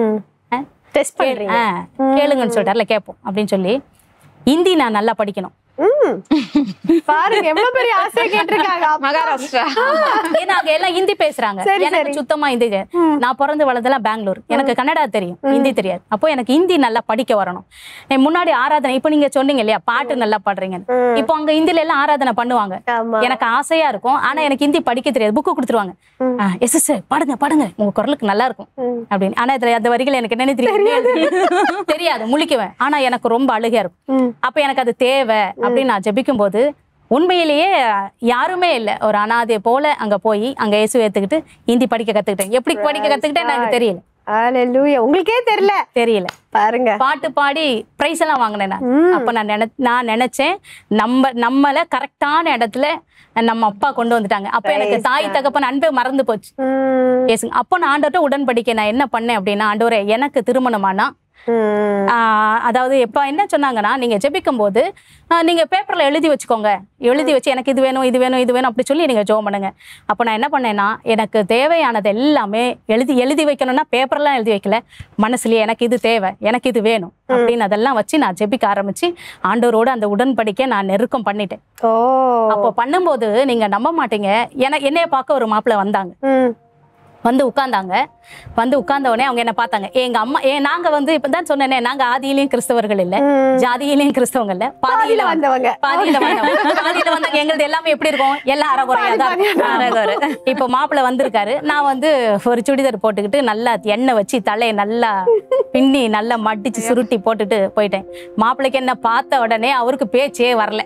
டெஸ்ட் பண்றீங்க ஆ, கேளுங்கன்னு சொல்லிட்டார்ல கேட்போம் அப்படின்னு சொல்லி ஹிந்தி நான் நல்லா படிக்கணும் ம். பாருங்க எவ்வளவு பெரிய ஆசையா கேட்டிருக்காங்க மகாராஷ்டிரா ஏன்னா அங்க எல்லாம் ஹிந்தி பேசுறாங்க சரி, எனக்கு சரி. சுத்தமா ஹிந்தி தெரியாது. நான் பிறந்து வளர்ந்தெல்லாம் பெங்களூர் எனக்கு கன்னடா தெரியும் ஹிந்தி தெரியாது அப்போ எனக்கு ஹிந்தி நல்லா படிக்க வரணும் என் முன்னாடி ஆராதனை இப்போ நீங்க சொன்னீங்க இல்லையா பாட்டு நல்லா பாடுறீங்க இப்போ அங்க ஹிந்தில எல்லாம் ஆராதனை பண்ணுவாங்க ஆமா எனக்கு ஆசையா இருக்கும் ஆனா எனக்கு ஹிந்தி படிக்க தெரியாது புக்கு கொடுத்துருவாங்க எஸ் எஸ் பாடுங்க பாடுங்க உங்க குரலுக்கு நல்லா இருக்கும் அப்படின்னு ஆனா இதுல அந்த வரிகள் எனக்கு என்னன்னு தெரியாது தெரியாது முழிக்குவேன் ஆனா எனக்கு ரொம்ப அழுகையா இருக்கும் அப்ப எனக்கு அது தேவை அப்படின்னு நான் ஜெபிக்கும் போது உண்மையிலேயே யாருமே இல்லை ஒரு அனாதை போல அங்க போய் அங்க இயேசு ஏத்துக்கிட்டு ஹிந்தி படிக்க கத்துக்கிட்டேன் எப்படி படிக்க கத்துக்கிட்டேன் எனக்கு தெரியல ஹalleluya உங்களுக்கே தெரியல தெரியல பாருங்க பாட்டு பாடி பிரைஸ் எல்லாம் வாங்கினேன் நான் அப்ப நான் நினை நான் நினைச்சேன் நம்ம நம்மள கரெக்டான இடத்துல நம்ம அப்பா கொண்டு வந்துட்டாங்க அப்ப எனக்கு தாய் தகப்பன் அன்பே மறந்து போச்சு ம். ஏசுங்க அப்போ நான் ஆண்டவர்கிட்ட உடன்படிக்கை நான் என்ன பண்ணேன் அப்படின்னா ஆண்டவரே எனக்கு திருமணமானா ம். ஆஹ், அதாவது எப்ப என்ன சொன்னாங்கன்னா நீங்க ஜெபிக்கும் போது ஆஹ், நீங்க பேப்பர்ல எழுதி வச்சுக்கோங்க எழுதி வச்சு எனக்கு இது வேணும் இது வேணும் இது வேணும் அப்படி சொல்லி நீங்க ஜோம் பண்ணுங்க அப்போ நான் என்ன பண்ணேன்னா எனக்கு தேவையானது எல்லாமே எழுதி எழுதி வைக்கணும்னா பேப்பர்லாம் எழுதி வைக்கல மனசுலயே எனக்கு இது தேவை எனக்கு இது வேணும் அப்படின்னு அதெல்லாம் வச்சு நான் ஜெபிக்க ஆரம்பிச்சு ஆண்டவரோட அந்த உடன்படிக்கை நான் நெருக்கம் பண்ணிட்டேன் ஓ அப்போ பண்ணும்போது நீங்க நம்ப மாட்டீங்க என என்னைய பார்க்க ஒரு மாப்பிள்ளை வந்தாங்க ம். வந்து உட்கார்ந்தாங்க வந்து உட்கார்ந்த உடனே அவங்க என்ன பார்த்தாங்க எங்க அம்மா ஏ நாங்க வந்து இப்பதான் சொன்னேனே நாங்க ஆதியிலயும் கிறிஸ்தவர்கள் இல்ல ஜாதியிலயும் கிறிஸ்தவங்க இல்ல பாதியில பாதியில வந்தவங்க வந்தவங்க. பாதியில வந்தவங்க பாதியில வந்தவங்க எங்களுது எல்லாமே எப்படி இருக்கும் எல்லாம் அறகுறையா தான் இருக்கும். அறகுறை இப்போ மாப்பிள்ளை வந்திருக்காரு நான் வந்து ஒரு சுடிதார் போட்டுக்கிட்டு நல்லா எண்ணெய் வச்சு தலையை நல்லா பின்னி நல்லா மடிச்சு சுருட்டி போட்டுட்டு போயிட்டேன் மாப்பிள்ளைக்கு என்ன பார்த்த உடனே அவருக்கு பேச்சே வரல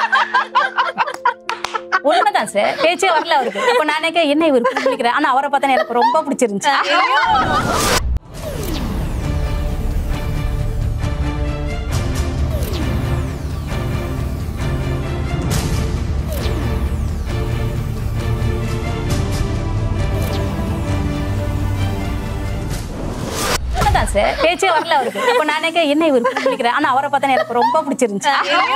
உண்மைதான் சார் பேச்சே வரல அவருக்கு அப்ப நான் நினைக்க என்ன இவர் பிடிக்கிறேன் ஆனா அவரை பார்த்தா எனக்கு ரொம்ப பிடிச்சிருந்துச்சு உண்மைதான் சார் பேச்சே வரல அவருக்கு அப்ப நான் நினைக்க என்ன இவர் பிடிக்கிறேன் ஆனா அவரை பார்த்தா எனக்கு ரொம்ப பிடிச்சிருந்துச்சு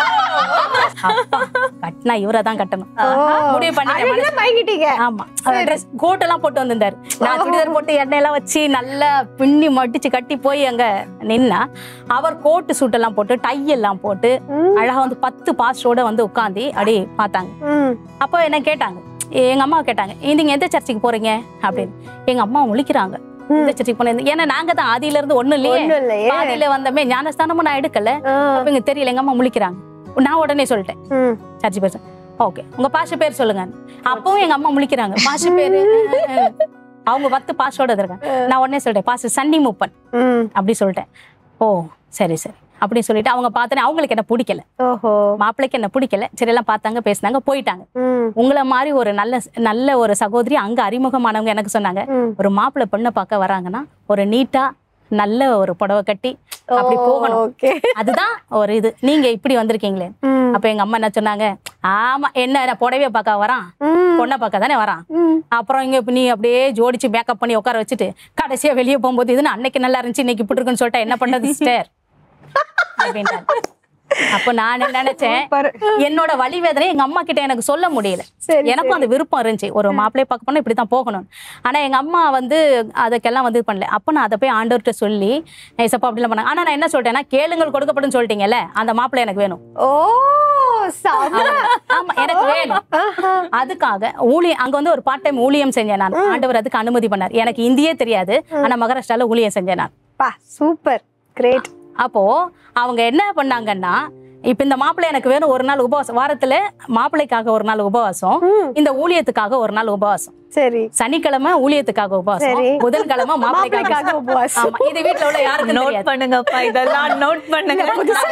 அப்பா கட்டினா இவரை தான் கட்டணும் முடிவு பண்ணிட்டேன் அழகுல மயங்கிட்டீங்க ஆமா ட்ரெஸ் கோட் எல்லாம் போட்டு வந்திருந்தாரு நான் சுடிதார் போட்டு எண்ணெயெல்லாம் வச்சு நல்லா பின்னி மடிச்சு கட்டி போய் அங்க நின்னா அவர் கோட்டு சூட் எல்லாம் போட்டு டை எல்லாம் போட்டு அழகா வந்து பத்து பாஸ்டரோட வந்து உட்காந்து அப்படி பார்த்தாங்க ம். அப்போ என்ன கேட்டாங்க எங்க அம்மா கேட்டாங்க நீங்க எந்த சர்ச்சுக்கு போறீங்க அப்படின்னு எங்க அம்மா முழிக்கிறாங்க எந்த சர்ச்சுக்கு போனேன் ஏன்னா நாங்க தான் ஆதியில இருந்து ஒண்ணும் இல்லையே ஒண்ணும் இல்லையே. பாதியில வந்தமே ஞானஸ்தானமும் நான் எடுக்கல ஆ. அப்ப இங்க தெரியல எங்க அம்மா முழிக்கிறாங்க நான் உடனே சொல்லிட்டேன் ம். சர்ச்சு பேர் ஓகே உங்க பாஷ பேர் சொல்லுங்க அப்பவும் எங்க அம்மா முழிக்கிறாங்க பாஷ பேரு அவங்க பத்து பாஷோட இருக்காங்க நான் உடனே சொல்லிட்டேன் பாஷ சன்னி மூப்பன் ம். அப்படி சொல்லிட்டேன் ஓ சரி சரி அப்படின்னு சொல்லிட்டு அவங்க பார்த்தனே அவங்களுக்கு என்ன பிடிக்கல ஓஹோ மாப்பிள்ளைக்கு என்ன பிடிக்கல சரி எல்லாம் பார்த்தாங்க பேசினாங்க போயிட்டாங்க ம். உங்களை மாதிரி ஒரு நல்ல நல்ல ஒரு சகோதரி அங்க அறிமுகமானவங்க எனக்கு சொன்னாங்க ம். ஒரு மாப்பிள்ளை பொண்ணை பார்க்க வராங்கன்னா ஒரு நீட்டா நல்ல ஒரு புடவை கட்டி அப்படி போகணும் ஓகே அதுதான் ஒரு இது நீங்க இப்படி வந்திருக்கீங்களே ம். அப்ப எங்க அம்மா என்ன சொன்னாங்க ஆமா என்ன என்ன புடவைய பார்க்க வரான் ம். பொண்ணை பார்க்க தானே வரான் ம். அப்புறம் இங்க இப்ப நீ அப்படியே ஜோடிச்சு மேக்கப் பண்ணி உட்கார வச்சுட்டு கடைசியா வெளியே போகும்போது இது அன்னைக்கு நல்லா இருந்துச்சு இன்னைக்கு இப்படி இருக்குன்னு சொல்லிட்டா என்ன பண்ணது சிஸ்டர் அப்படின்ட்டாங்க அப்ப நான் என்ன நினைச்சேன் Super. என்னோட வழி வேதனை எங்க அம்மா கிட்ட எனக்கு சொல்ல முடியல சரி, எனக்கும் அந்த விருப்பம் இருந்துச்சு ஒரு மாப்பிள்ளைய பார்க்க போனா இப்படித்தான் போகணும் ஆனா எங்க அம்மா வந்து அதுக்கெல்லாம் வந்து இது பண்ணல அப்ப நான் அதை போய் ஆண்டவர்கிட்ட சொல்லி ஏசப்பா அப்படிலாம் பண்ணாங்க ஆனா நான் என்ன சொல்லிட்டேன்னா கேளுங்கள் கொடுக்கப்படும் சொல்லிட்டீங்கல்ல அந்த மாப்பிள்ளை எனக்கு வேணும் ஓ செம. ஆமா எனக்கு வேணும் அதுக்காக ஊழியம் அங்க வந்து ஒரு பார்ட் டைம் ஊழியம் செஞ்சேன் நான் ஆண்டவர் அதுக்கு அனுமதி பண்ணார் எனக்கு இந்தியே தெரியாது ஆனா மகாராஷ்டிரால ஊழியம் செஞ்சேன் நான் பா சூப்பர் கிரேட் அப்போ அவங்க என்ன பண்ணாங்கன்னா இப்ப இந்த மாப்பிள்ளை எனக்கு வேணும் ஒரு நாள் உபவாசம் வாரத்துல மாப்பிள்ளைக்காக ஒரு நாள் உபவாசம் இந்த ஊழியத்துக்காக ஒரு நாள் உபவாசம் சரி சனிக்கிழமை ஊழியத்துக்காக உபவாசம் சரி. புதன்கிழமை மாப்பிள்ளைக்காக மாப்பிள்ளைக்காக உபவாசம். ஆமா இது வீட்ல உள்ள யாருக்கும் நோட் தெரியாது பண்ணுங்கப்பா இதெல்லாம் நோட் பண்ணுங்க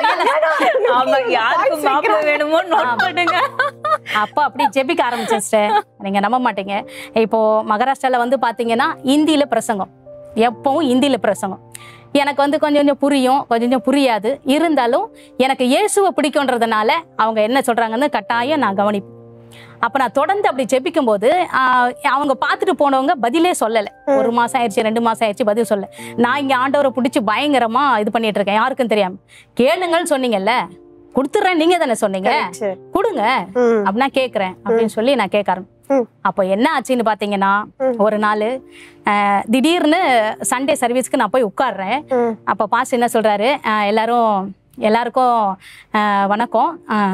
ஆமா யாருக்கு மாப்பிள்ளை வேணுமோ நோட் பண்ணுங்க அப்ப அப்படி ஜெபிக்க ஆரம்பிச்சேன் sister. நீங்க நம்ப மாட்டீங்க இப்போ மகாராஷ்டிரால வந்து பாத்தீங்கன்னா இந்தியில பிரசங்கம் எப்பவும் இந்தியில பிரசங்கம் எனக்கு வந்து கொஞ்சம் கொஞ்சம் புரியும் கொஞ்சம் கொஞ்சம் புரியாது இருந்தாலும் எனக்கு இயேசுவை பிடிக்குன்றதுனால அவங்க என்ன சொல்றாங்கன்னு கட்டாயம் நான் கவனிப்பேன் அப்ப நான் தொடர்ந்து அப்படி ஜெபிக்கும் போது ஆஹ், அவங்க பார்த்துட்டு போனவங்க பதிலே சொல்லலை ஒரு மாசம் ஆயிடுச்சு ரெண்டு மாசம் ஆயிடுச்சு பதில் சொல்ல நான் இங்க ஆண்டவரை பிடிச்சி பயங்கரமா இது பண்ணிட்டு இருக்கேன் யாருக்கும் தெரியாம கேளுங்கன்னு சொன்னீங்கல்ல கொடுத்துட்றேன் நீங்க தானே சொன்னீங்க சரி. கொடுங்க ம். அப்படின்னா கேட்குறேன் அப்படின்னு சொல்லி நான் கேட்க ஆரம்பிச்சேன் ம். அப்போ என்ன ஆச்சுன்னு பார்த்தீங்கன்னா ஒரு நாள் அஹ், திடீர்னு சண்டே சர்வீஸ்க்கு நான் போய் உட்கார்றேன் ம். அப்போ பாஸ் என்ன சொல்கிறாரு எல்லாரும் எல்லாருக்கும் அஹ், வணக்கம் அஹ்,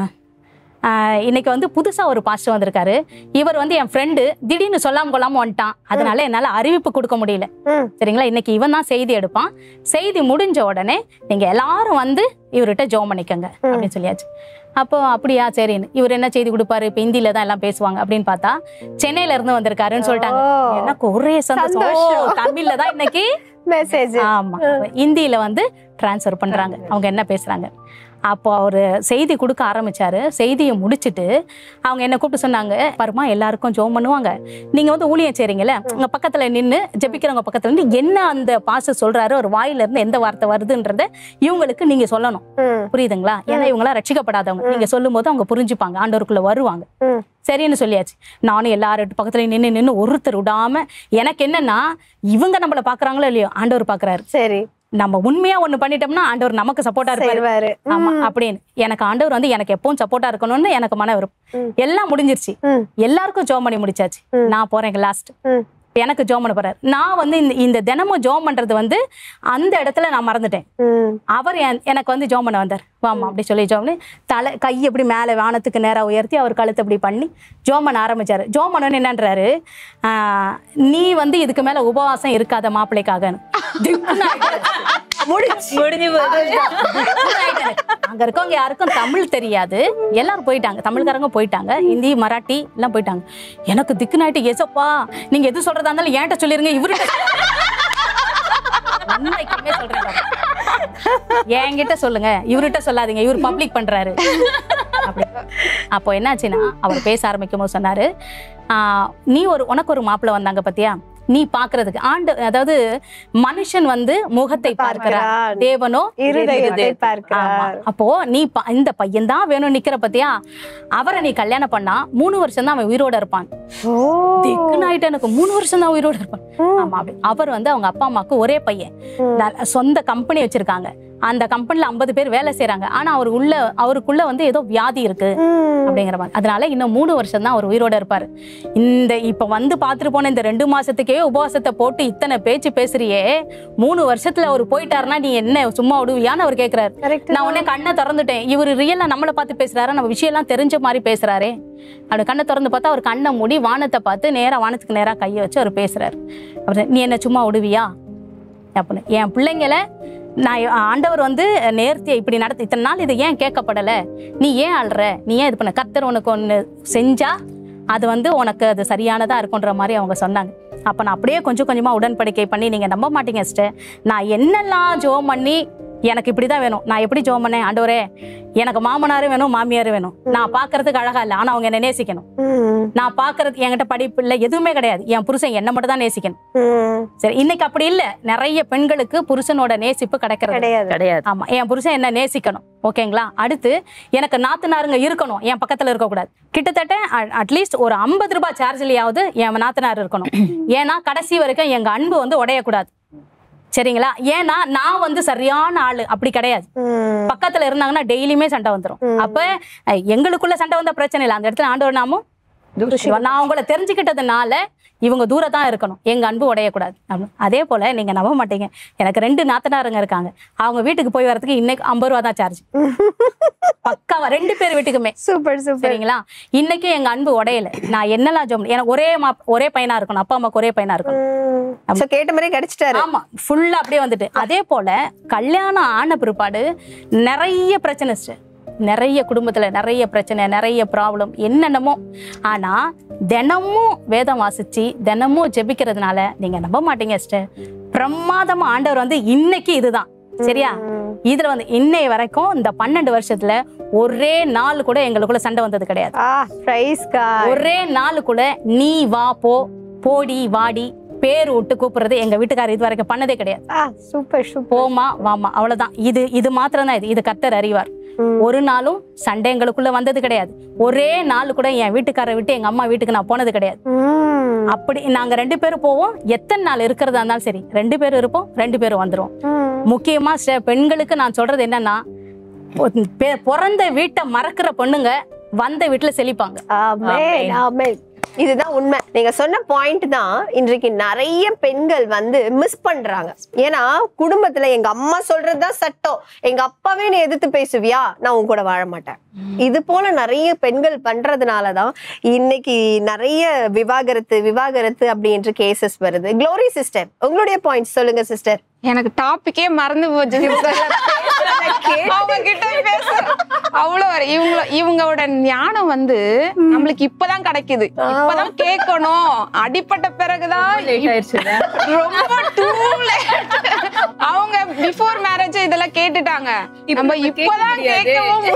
அஹ், இன்னைக்கு வந்து புதுசாக ஒரு பாஸ்டர் வந்திருக்காரு இவர் வந்து என் ஃப்ரெண்டு திடீர்னு சொல்லாம கொள்ளாம வந்துட்டான் அதனால என்னால் அறிவிப்பு கொடுக்க முடியல ம். சரிங்களா இன்னைக்கு இவன் தான் செய்தி எடுப்பான் செய்தி முடிஞ்ச உடனே நீங்க எல்லாரும் வந்து இவர்கிட்ட ஜோம் பண்ணிக்கோங்க அப்படின்னு சொல்லியாச்சு அப்போ அப்படியா சரின்னு இவர் என்ன செய்தி கொடுப்பாரு இப்போ ஹிந்தியில தான் எல்லாம் பேசுவாங்க அப்படின்னு பார்த்தா சென்னையில இருந்து வந்திருக்காருன்னு சொல்லிட்டாங்க ஓ. எனக்கு ஒரே சந்தோஷம் சந்தோஷம். ஓ, தமிழ்ல தான் இன்னைக்கு மெசேஜ் ஆமா ஹிந்தியில வந்து டிரான்ஸ்ஃபர் பண்றாங்க அவங்க என்ன பேசுறாங்க அப்போ அவர் செய்தி கொடுக்க ஆரம்பிச்சாரு செய்தியை முடிச்சிட்டு அவங்க என்ன கூப்பிட்டு சொன்னாங்க பாருமா எல்லாருக்கும் ஜோம் பண்ணுவாங்க நீங்க வந்து ஊழியம் செய்றீங்கல்ல உங்க பக்கத்துல நின்னு ஜெபிக்கிறவங்க பக்கத்துல நின்று என்ன அந்த பாச சொல்றாரு ஒரு வாயில இருந்து எந்த வார்த்தை வருதுன்றத இவங்களுக்கு நீங்க சொல்லணும் ம். புரியுதுங்களா ஏன்னா இவங்களா ரட்சிக்கப்படாதவங்க நீங்க சொல்லும் போது அவங்க புரிஞ்சுப்பாங்க ஆண்டவருக்குள்ள வருவாங்க ம். சரின்னு சொல்லியாச்சு நானும் எல்லாரும் பக்கத்துல நின்னு நின்னு ஒருத்தர் விடாம எனக்கு என்னன்னா இவங்க நம்மள பாக்குறாங்களோ இல்லையோ ஆண்டவர் பாக்குறாரு சரி நம்ம உண்மையா ஒண்ணு பண்ணிட்டோம்னா ஆண்டவர் நமக்கு சப்போர்ட்டா இருப்பாரு செய்வாரு ஆமா அப்படின்னு எனக்கு ஆண்டவர் வந்து எனக்கு எப்பவும் சப்போர்ட்டா இருக்கணும்னு எனக்கு மன விருப்பம் எல்லாம் முடிஞ்சிருச்சு ம். எல்லாருக்கும் ஜோம் பண்ணி முடிச்சாச்சு நான் போறேன் லாஸ்ட் ம். எனக்கு ஜோம் பண்ண போறாரு நான் வந்து இந்த இந்த தினமும் ஜோம் பண்றது வந்து அந்த இடத்துல நான் மறந்துட்டேன் ம். அவர் என்- எனக்கு வந்து ஜோம் பண்ண வந்தார் வாமா அப்படி சொல்லி ஜோம் பண்ணி தலை கை எப்படி மேலே வானத்துக்கு நேராக உயர்த்தி அவர் கழுத்தை இப்படி பண்ணி ஜோம் பண்ண ஆரம்பிச்சாரு ஜோம் பண்ணோன்னு என்னன்றாரு ஆஹ், நீ வந்து இதுக்கு மேல உபவாசம் இருக்காத மாப்பிள்ளைக்காகன்னு திக்குன்னு ஆயிட்டாரு. முடிச்சு முடிஞ்சு போகுது திக்குன்னு ஆயிட்டாரு. அங்க இருக்கவங்க யாருக்கும் தமிழ் தெரியாது எல்லாரும் போயிட்டாங்க தமிழ்காரங்க போயிட்டாங்க ஹிந்தி மராட்டி எல்லாம் போயிட்டாங்க எனக்கு திக்குனாயிட்டு எசப்பா நீங்க எது சொல்றதா இருந்தாலும் என்கிட்ட சொல்லிருங்க இவர்கிட்ட உண்மைக்குமே சொல்றேன் பாருங்க. என்கிட்ட சொல்லுங்க இவர்கிட்ட சொல்லாதீங்க இவர் பப்ளிக் பண்றாரு அப்படி அப்போ என்னாச்சுன்னா அவர் பேச ஆரம்பிக்கும் போது சொன்னாரு "ஆஹ், நீ ஒரு உனக்கு ஒரு மாப்பிள்ளை வந்தாங்க பத்தியா நீ பாக்குறதுக்கு ஆண்டு அதாவது மனுஷன் வந்து முகத்தை பார்க்கிறார் பார்க்கிறார். தேவனோ இருதயத்தை ஆமா. பார்க்கிறார் அப்போ நீ ப- இந்த பையன் தான் வேணும் நிக்கிற பத்தியா அவரை நீ கல்யாணம் பண்ணா மூணு வருஷம் தான் அவன் உயிரோட இருப்பான் ஓ திக்குன்னு ஆயிட்டு எனக்கு மூணு வருஷம் தான் உயிரோட இருப்பான் ஆமா அப்படி அவர் வந்து அவங்க அப்பா அம்மாவுக்கு ஒரே பையன் நல்ல- சொந்த கம்பெனி வச்சிருக்காங்க அந்த கம்பெனில ஐம்பது பேர் வேலை செய்றாங்க ஆனா அவர் உள்ள அவருக்குள்ள வந்து ஏதோ வியாதி இருக்கு ம். அப்படிங்கிற மாதிரி அதனால இன்னும் மூணு வருஷம் தான் அவர் உயிரோட இருப்பாரு இந்த இப்ப வந்து பார்த்துட்டு போன இந்த ரெண்டு மாசத்துக்கே உபவாசத்தை போட்டு இத்தனை பேச்சு பேசுறியே மூணு வருஷத்துல அவர் போயிட்டாருன்னா நீ என்ன சும்மா விடுவியான்னு அவர் கேக்குறாரு Correct நான் உடனே கண்ணை திறந்துட்டேன் இவர் ரியலா நம்மளை பார்த்து பேசுறாரு நம்ம விஷயம் எல்லாம் தெரிஞ்ச மாதிரி பேசுறாரே அப்படி கண்ணை திறந்து பார்த்தா அவர் கண்ணை மூடி வானத்தை பார்த்து நேரா வானத்துக்கு நேரா கையை வச்சு அவர் பேசுறாரு அவர் நீ என்ன சும்மா விடுவியா அப்படின்னு என் பிள்ளைங்களை நான் ஆண்டவர் வந்து நேர்த்தியை இப்படி நடத்தி இத்தனை நாள் இது ஏன் கேட்கப்படலை நீ ஏன் அழுற நீ ஏன் இது பண்ண கர்த்தர் உனக்கு ஒன்று செஞ்சா அது வந்து உனக்கு அது சரியானதா இருக்குன்ற மாதிரி அவங்க சொன்னாங்க அப்போ நான் அப்படியே கொஞ்சம் கொஞ்சமாக உடன்படிக்கை பண்ணி நீங்கள் நம்ப மாட்டீங்க சிஸ்டர் நான் என்னெல்லாம் ஜோம் பண்ணி எனக்கு இப்படி தான் வேணும் நான் எப்படி ஜோம் பண்ணேன் ஆண்டவரே எனக்கு மாமனாரும் வேணும் மாமியாரும் வேணும் நான் பார்க்கறதுக்கு அழகா இல்லை ஆனால் அவங்க என்னை நேசிக்கணும் ம். நான் பார்க்கறது என்கிட்ட படிப்பு இல்லை எதுவுமே கிடையாது என் புருஷன் என்னை மட்டும் தான் நேசிக்கணும் ம். சரி இன்னைக்கு அப்படி இல்ல நிறைய பெண்களுக்கு புருஷனோட நேசிப்பு கிடைக்கிறது கிடையாது கிடையாது ஆமா என் புருஷன் என்ன நேசிக்கணும் ஓகேங்களா அடுத்து எனக்கு நாத்தனாருங்க இருக்கணும் என் பக்கத்துல இருக்கக்கூடாது கிட்டத்தட்ட அட்லீஸ்ட் ஒரு ஐம்பது ரூபாய் சார்ஜ்லயாவது என் நாத்தனார் இருக்கணும் ஏன்னா கடைசி வரைக்கும் எங்க அன்பு வந்து உடையக்கூடாது சரிங்களா ஏன்னா நான் வந்து சரியான ஆளு அப்படி கிடையாது ம். பக்கத்துல இருந்தாங்கன்னா டெய்லியுமே சண்டை வந்துரும் அப்ப அஹ், எங்களுக்குள்ள சண்டை வந்தா பிரச்சனை இல்லை அந்த இடத்துல ஆண்டவர் நாமும் நான் உங்களை தெரிஞ்சுக்கிட்டதுனால இவங்க தூரம் தான் இருக்கணும் எங்க அன்பு உடையக்கூடாது அப்படின்னு. அதே போல நீங்க நம்ப மாட்டீங்க எனக்கு ரெண்டு நாத்தனாருங்க இருக்காங்க அவங்க வீட்டுக்கு போய் வரதுக்கு இன்னைக்கு ஐம்பது ரூபா தான் சார்ஜ் பக்காவா ரெண்டு பேர் வீட்டுக்குமே சூப்பர் சூப்பர் சரிங்களா இன்னைக்கு எங்க அன்பு உடையல நான் என்னெல்லாம் ஜோம் எனக்கு ஒரே மா ஒரே பையனா இருக்கணும் அப்பா அம்மாக்கு ஒரே பையனா இருக்கணும் சோ கேட்ட மாதிரி கிடைச்சிட்டாரு ஆமா ஃபுல்லா அப்படியே வந்துட்டு அதே போல கல்யாணம் ஆன பிற்பாடு நிறைய பிரச்சனை sister. நிறைய குடும்பத்தில் நிறைய பிரச்சனை நிறைய ப்ராப்ளம் என்னென்னமோ ஆனால் தினமும் வேதம் வாசித்து தினமும் ஜெபிக்கிறதுனால நீங்கள் நம்ப மாட்டீங்க சிஸ்டர் பிரமாதமாக ஆண்டவர் வந்து இன்னைக்கு இதுதான் சரியா இதுல வந்து இன்னைய வரைக்கும் இந்த பன்னெண்டு வருஷத்துல ஒரே நாள் கூட எங்களுக்குள்ள சண்டை வந்தது கிடையாது ஆ பிரைஸ் காட் ஒரே நாளுக்குள்ள நீ வா போ போடி வாடி பேர் விட்டு கூப்பிடுறது எங்க வீட்டுக்காரர் இது வரைக்கும் பண்ணதே கிடையாது ஆ சூப்பர் சூப்பர் போமா வாமா அவ்வளவுதான் இது இது மாத்திரம் தான் இது இது கர்த்தர் அறிவார் ஒரு நாளும் சண்டை எங்களுக்குள்ள வந்தது கிடையாது ஒரே நாள் கூட என் வீட்டுக்காரரை விட்டு எங்க அம்மா வீட்டுக்கு நான் போனது கிடையாது ம் அப்படி நாங்க ரெண்டு பேரும் போவோம் எத்தனை நாள் இருக்கிறதா இருந்தாலும் சரி ரெண்டு பேரும் இருப்போம் ரெண்டு பேரும் வந்துருவோம் முக்கியமா சில பெண்களுக்கு நான் சொல்றது என்னன்னா பொ- பெ- பிறந்த வீட்டை மறக்கிற பொண்ணுங்க வந்த வீட்டுல செழிப்பாங்க ஆமென் ஆமென் இதுதான் உண்மை நீங்க சொன்ன பாயிண்ட் தான் இன்றைக்கு நிறைய பெண்கள் வந்து மிஸ் பண்றாங்க ஏன்னா குடும்பத்துல எங்க அம்மா சொல்றதுதான் சட்டம் எங்க அப்பாவே நீ எதிர்த்து பேசுவியா நான் உன் கூட வாழ மாட்டேன் இது போல நிறைய பெண்கள் பண்றதுனாலதான் இன்னைக்கு நிறைய விவாகரத்து விவாகரத்து அப்படின்ற கேசஸ் வருது க்ளோரி சிஸ்டர் உங்களுடைய பாயிண்ட் சொல்லுங்க சிஸ்டர் எனக்கு டாபிக்கே மறந்து போச்சு அவங்க கிட்ட பேச அவ்வளவு வர- இவங்கள இவங்களோட ஞானம் வந்து நம்மளுக்கு இப்பதான் கிடைக்குது இப்பதான் கேட்கணும் அடிப்பட்ட பிறகுதான் ரொம்ப too late. அவங்க பிஃபோர் மேரேஜ் இதெல்லாம் கேட்டுட்டாங்க நம்ம இப்பதான் கேட்கவும்